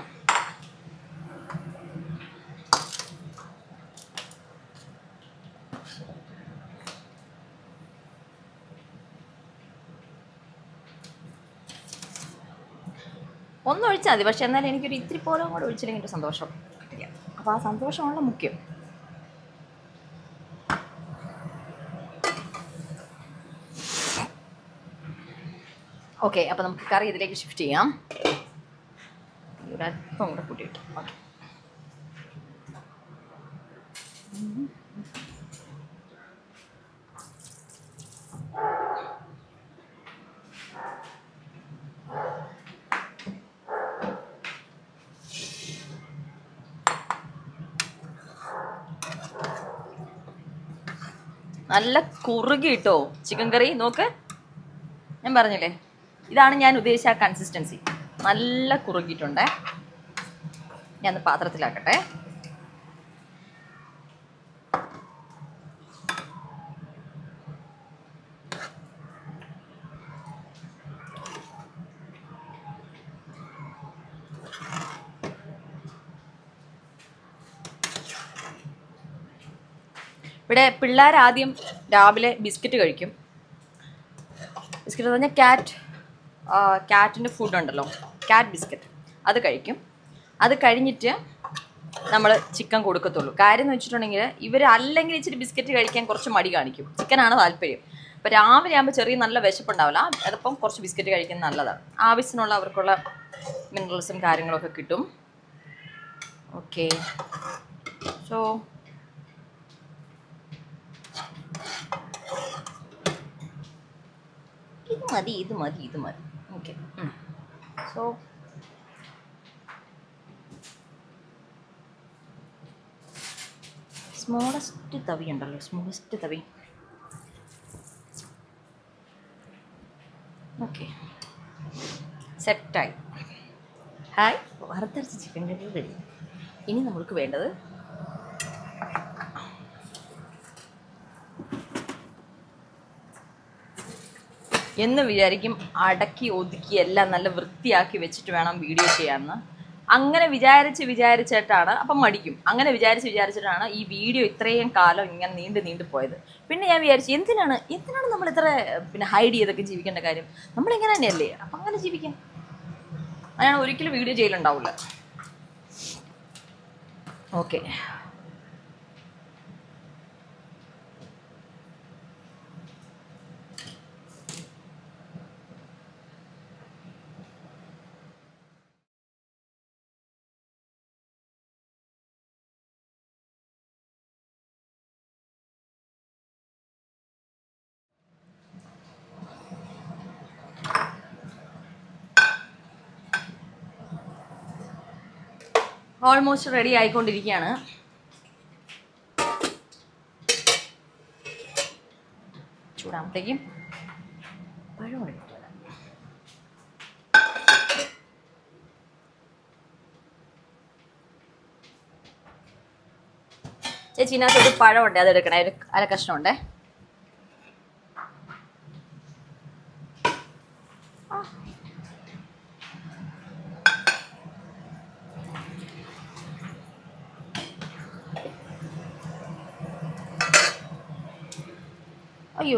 ഒന്ന് ഒഴിച്ചാൽ മതി പക്ഷെ എന്നാലും എനിക്കൊരു ഇത്തിരി പോലും കൂടെ ഒഴിച്ചില്ലെങ്കിൽ ഒരു സന്തോഷം കിട്ടില്ല അപ്പോൾ ആ സന്തോഷമാണല്ലോ മുഖ്യം ഓക്കെ അപ്പോൾ നമുക്ക് കറി ഇതിലേക്ക് ഷിഫ്റ്റ് ചെയ്യാം ഒരു അല്പം കൂടെ കൂട്ടിയിട്ട് ഓക്കെ നല്ല കുറുകി കിട്ടോ ചിക്കൻ കറി നോക്ക് ഞാൻ പറഞ്ഞില്ലേ ഇതാണ് ഞാൻ ഉദ്ദേശിച്ച ആ കൺസിസ്റ്റൻസി നല്ല കുറുകിയിട്ടുണ്ടേ ഞാൻ പാത്രത്തിലാക്കട്ടെ ഇവിടെ പിള്ളേർ ആദ്യം രാവിലെ ബിസ്ക്കറ്റ് കഴിക്കും ബിസ്ക്കറ്റ് എന്ന് പറഞ്ഞാൽ ക്യാറ്റ് ക്യാറ്റിൻ്റെ ഫുഡ് ഉണ്ടല്ലോ ക്യാറ്റ് ബിസ്ക്കറ്റ് അത് കഴിക്കും അത് കഴിഞ്ഞിട്ട് നമ്മൾ ചിക്കൻ കൊടുക്കത്തുള്ളൂ കാര്യം എന്ന് വെച്ചിട്ടുണ്ടെങ്കിൽ ഇവർ അല്ലെങ്കിൽ ഇച്ചിരി ബിസ്ക്കറ്റ് കഴിക്കാൻ കുറച്ച് മടി കാണിക്കും ചിക്കനാണ് താല്പര്യം അപ്പോൾ രാവിലെ ആകുമ്പോൾ ചെറിയ നല്ല വിശപ്പുണ്ടാവില്ല അതിപ്പം കുറച്ച് ബിസ്ക്കറ്റ് കഴിക്കുന്നത് നല്ലതാണ് ആവശ്യത്തിനുള്ള അവർക്കുള്ള മിനറൽസും കാര്യങ്ങളൊക്കെ കിട്ടും ഓക്കെ സോ ഇത് മതി ഇത് മതി ഇത് മതി ഓക്കെ സോ സ്മോളസ്റ്റ് തവി ഉണ്ടല്ലോ സ്മോളസ്റ്റ് തവി ഓക്കെ സെറ്റായി ഹായ് വറുത്തരച്ച ചിക്കൻ കറി റെഡി ഇനി നമ്മൾക്ക് വേണ്ടത് എന്ന് വിചാരിക്കും അടക്കി ഒതുക്കി എല്ലാം നല്ല വൃത്തിയാക്കി വെച്ചിട്ട് വേണം വീഡിയോ ചെയ്യാമെന്ന് അങ്ങനെ വിചാരിച്ച് വിചാരിച്ചിട്ടാണ് അപ്പം മടിക്കും അങ്ങനെ വിചാരിച്ച് വിചാരിച്ചിട്ടാണ് ഈ വീഡിയോ ഇത്രയും കാലം ഇങ്ങനെ നീണ്ടു നീണ്ടു പോയത് പിന്നെ ഞാൻ വിചാരിച്ചു എന്തിനാണ് എന്തിനാണ് നമ്മൾ ഇത്ര പിന്നെ ഹൈഡ് ചെയ്തൊക്കെ ജീവിക്കേണ്ട കാര്യം നമ്മളിങ്ങനെ തന്നെയല്ലേ അപ്പം അങ്ങനെ ജീവിക്കാം അങ്ങനെ ഒരിക്കലും വീഡിയോ ചെയ്യലുണ്ടാവില്ല ഓക്കെ ഓൾമോസ്റ്റ് റെഡി ആയിക്കൊണ്ടിരിക്കുകയാണ് ചൂടാകുമ്പോഴത്തേക്കും പഴം എടുത്തിട്ട് വരാം ചേച്ചി ഇതിനകത്ത് ഒരു പഴമുണ്ട് അത് എടുക്കണേ ഒരു അര കഷ്ണമുണ്ടേ അയ്യോ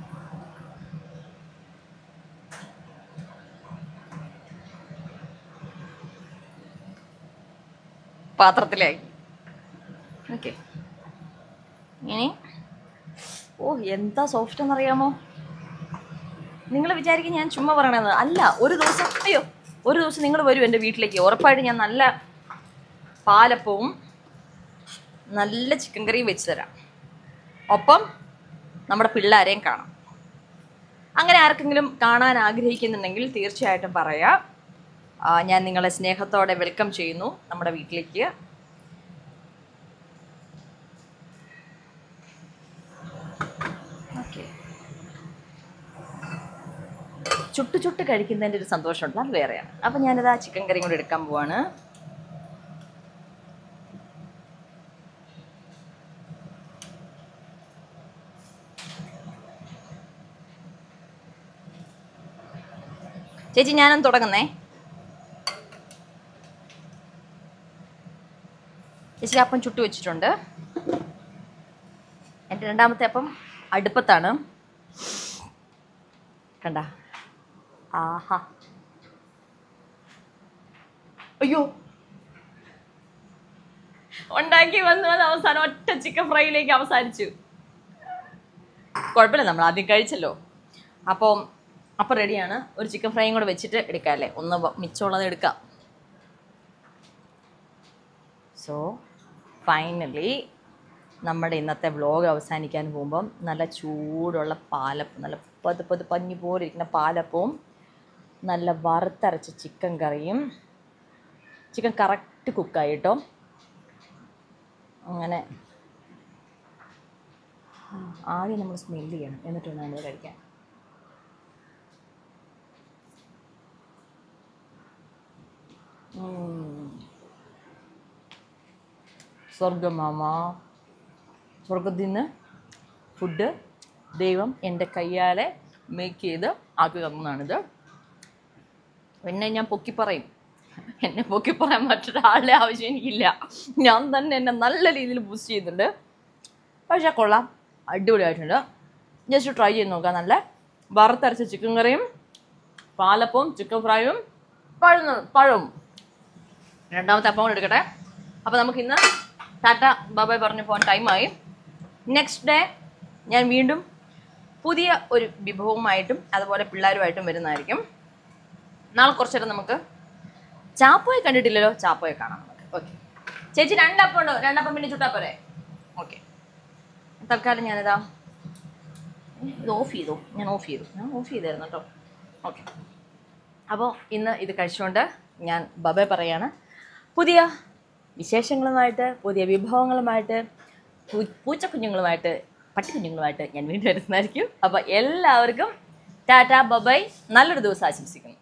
പാത്രത്തിലായി ഓക്കെ ഇനി ഓ എന്താ സോഫ്റ്റ് എന്നറിയാമോ നിങ്ങൾ വിചാരിക്കും ഞാൻ ചുമ്മാ പറയണത് അല്ല ഒരു ദിവസം അയ്യോ ഒരു ദിവസം നിങ്ങൾ വരും എൻ്റെ വീട്ടിലേക്ക് ഉറപ്പായിട്ട് ഞാൻ നല്ല പാലപ്പവും നല്ല ചിക്കൻ കറിയും വെച്ച് തരാം ഒപ്പം നമ്മുടെ പിള്ളേരെയും കാണാം അങ്ങനെ ആർക്കെങ്കിലും കാണാൻ ആഗ്രഹിക്കുന്നുണ്ടെങ്കിൽ തീർച്ചയായിട്ടും പറയാം ആ, ഞാൻ നിങ്ങളെ സ്നേഹത്തോടെ വെൽക്കം ചെയ്യുന്നു നമ്മുടെ വീട്ടിലേക്ക് ഓക്കെ ചുട്ടു ചുട്ട് കഴിക്കുന്നതിൻ്റെ ഒരു സന്തോഷമുണ്ട് അത് വേറെയാണ് അപ്പം ഞാനിത് ആ ചിക്കൻ കറിയും കൂടി എടുക്കാൻ പോവാണ് ചേച്ചി ഞാനൊന്ന് തുടങ്ങുന്നേ ചേച്ചി അപ്പം ചുട്ടു വെച്ചിട്ടുണ്ട് എൻ്റെ രണ്ടാമത്തെ അപ്പം അടുപ്പത്താണ് കണ്ട ആഹാ അയ്യോ ഉണ്ടാക്കി വന്നു അത് അവസാനം ഒറ്റ ചിക്കൻ ഫ്രൈയിലേക്ക് അവസാനിച്ചു കുഴപ്പമില്ല നമ്മൾ ആദ്യം കഴിച്ചല്ലോ അപ്പോൾ അപ്പം റെഡിയാണ് ഒരു ചിക്കൻ ഫ്രൈയും കൂടെ വെച്ചിട്ട് എടുക്കാം അല്ലേ ഒന്ന് വ- മിച്ചമുള്ളത് എടുക്കാം സോ ഫൈനലി നമ്മുടെ ഇന്നത്തെ വ്ലോഗ് അവസാനിക്കാൻ പോകുമ്പം നല്ല ചൂടുള്ള പാലപ്പം നല്ല പത് പത് പഞ്ഞി പോലെ ഇരിക്കുന്ന പാലപ്പവും നല്ല വറുത്തരച്ച ചിക്കൻ കറിയും ചിക്കൻ കറക്റ്റ് കുക്കായി കേട്ടോ അങ്ങനെ ആദ്യം നമ്മൾ സ്മെല്ല് ചെയ്യണം എന്നിട്ട് വേണം നമ്മൾ കഴിക്കാൻ ഉം. സ്വർഗം മാമ സ്വർഗത്തിൽ നിന്ന് ഫുഡ് ദൈവം എൻ്റെ കയ്യാലെ മേക്ക് ചെയ്ത് ആക്കി തന്നതാണിത് എന്നെ ഞാൻ പൊക്കി പറയും എന്നെ പൊക്കി പറയാൻ മറ്റൊരാളുടെ ആവശ്യം എനിക്കില്ല ഞാൻ തന്നെ എന്നെ നല്ല രീതിയിൽ ബൂസ്റ്റ് ചെയ്യുന്നുണ്ട് പക്ഷേ കൊള്ളാം അടിപൊളിയായിട്ടുണ്ട് ജസ്റ്റ് ട്രൈ ചെയ്ത് നോക്കാം നല്ല വറുത്തരച്ച ചിക്കൻ കറിയും പാലപ്പവും ചിക്കൻ ഫ്രൈയും പഴം പഴവും രണ്ടാമത്തെ അപ്പം കൂടെ എടുക്കട്ടെ അപ്പോൾ നമുക്ക് ഇന്ന് ടാറ്റ ബാബായ് പറഞ്ഞു പോകാൻ ടൈമായി നെക്സ്റ്റ് ഡേ ഞാൻ വീണ്ടും പുതിയ ഒരു വിഭവമായിട്ടും അതുപോലെ പിള്ളേരുമായിട്ടും വരുന്നതായിരിക്കും നാളെ കുറച്ച് നേരം നമുക്ക് ചാപ്പോയെ കണ്ടിട്ടില്ലല്ലോ ചാപ്പോയെ കാണാം നമുക്ക് ഓക്കെ ചേച്ചി രണ്ടപ്പം ഉണ്ടോ രണ്ടപ്പം പിന്നെ ചുട്ടാ പോരെ ഓക്കെ തൽക്കാലം ഞാനിതാ ഇത് ഓഫ് ചെയ്തു ഞാൻ ഓഫ് ചെയ്തു ഞാൻ ഓഫ് ചെയ്തായിരുന്നു കേട്ടോ ഓക്കെ അപ്പോൾ ഇന്ന് ഇത് കഴിച്ചുകൊണ്ട് ഞാൻ ബബ പറയാണ് പുതിയ വിശേഷങ്ങളുമായിട്ട് പുതിയ വിഭവങ്ങളുമായിട്ട് പൂ- പൂച്ചക്കുഞ്ഞുങ്ങളുമായിട്ട് പട്ടിക്കുഞ്ഞുങ്ങളുമായിട്ട് ഞാൻ വീണ്ടും വരുന്നതായിരിക്കും അപ്പോൾ എല്ലാവർക്കും ടാറ്റ ബബൈ നല്ലൊരു ദിവസം ആശംസിക്കുന്നു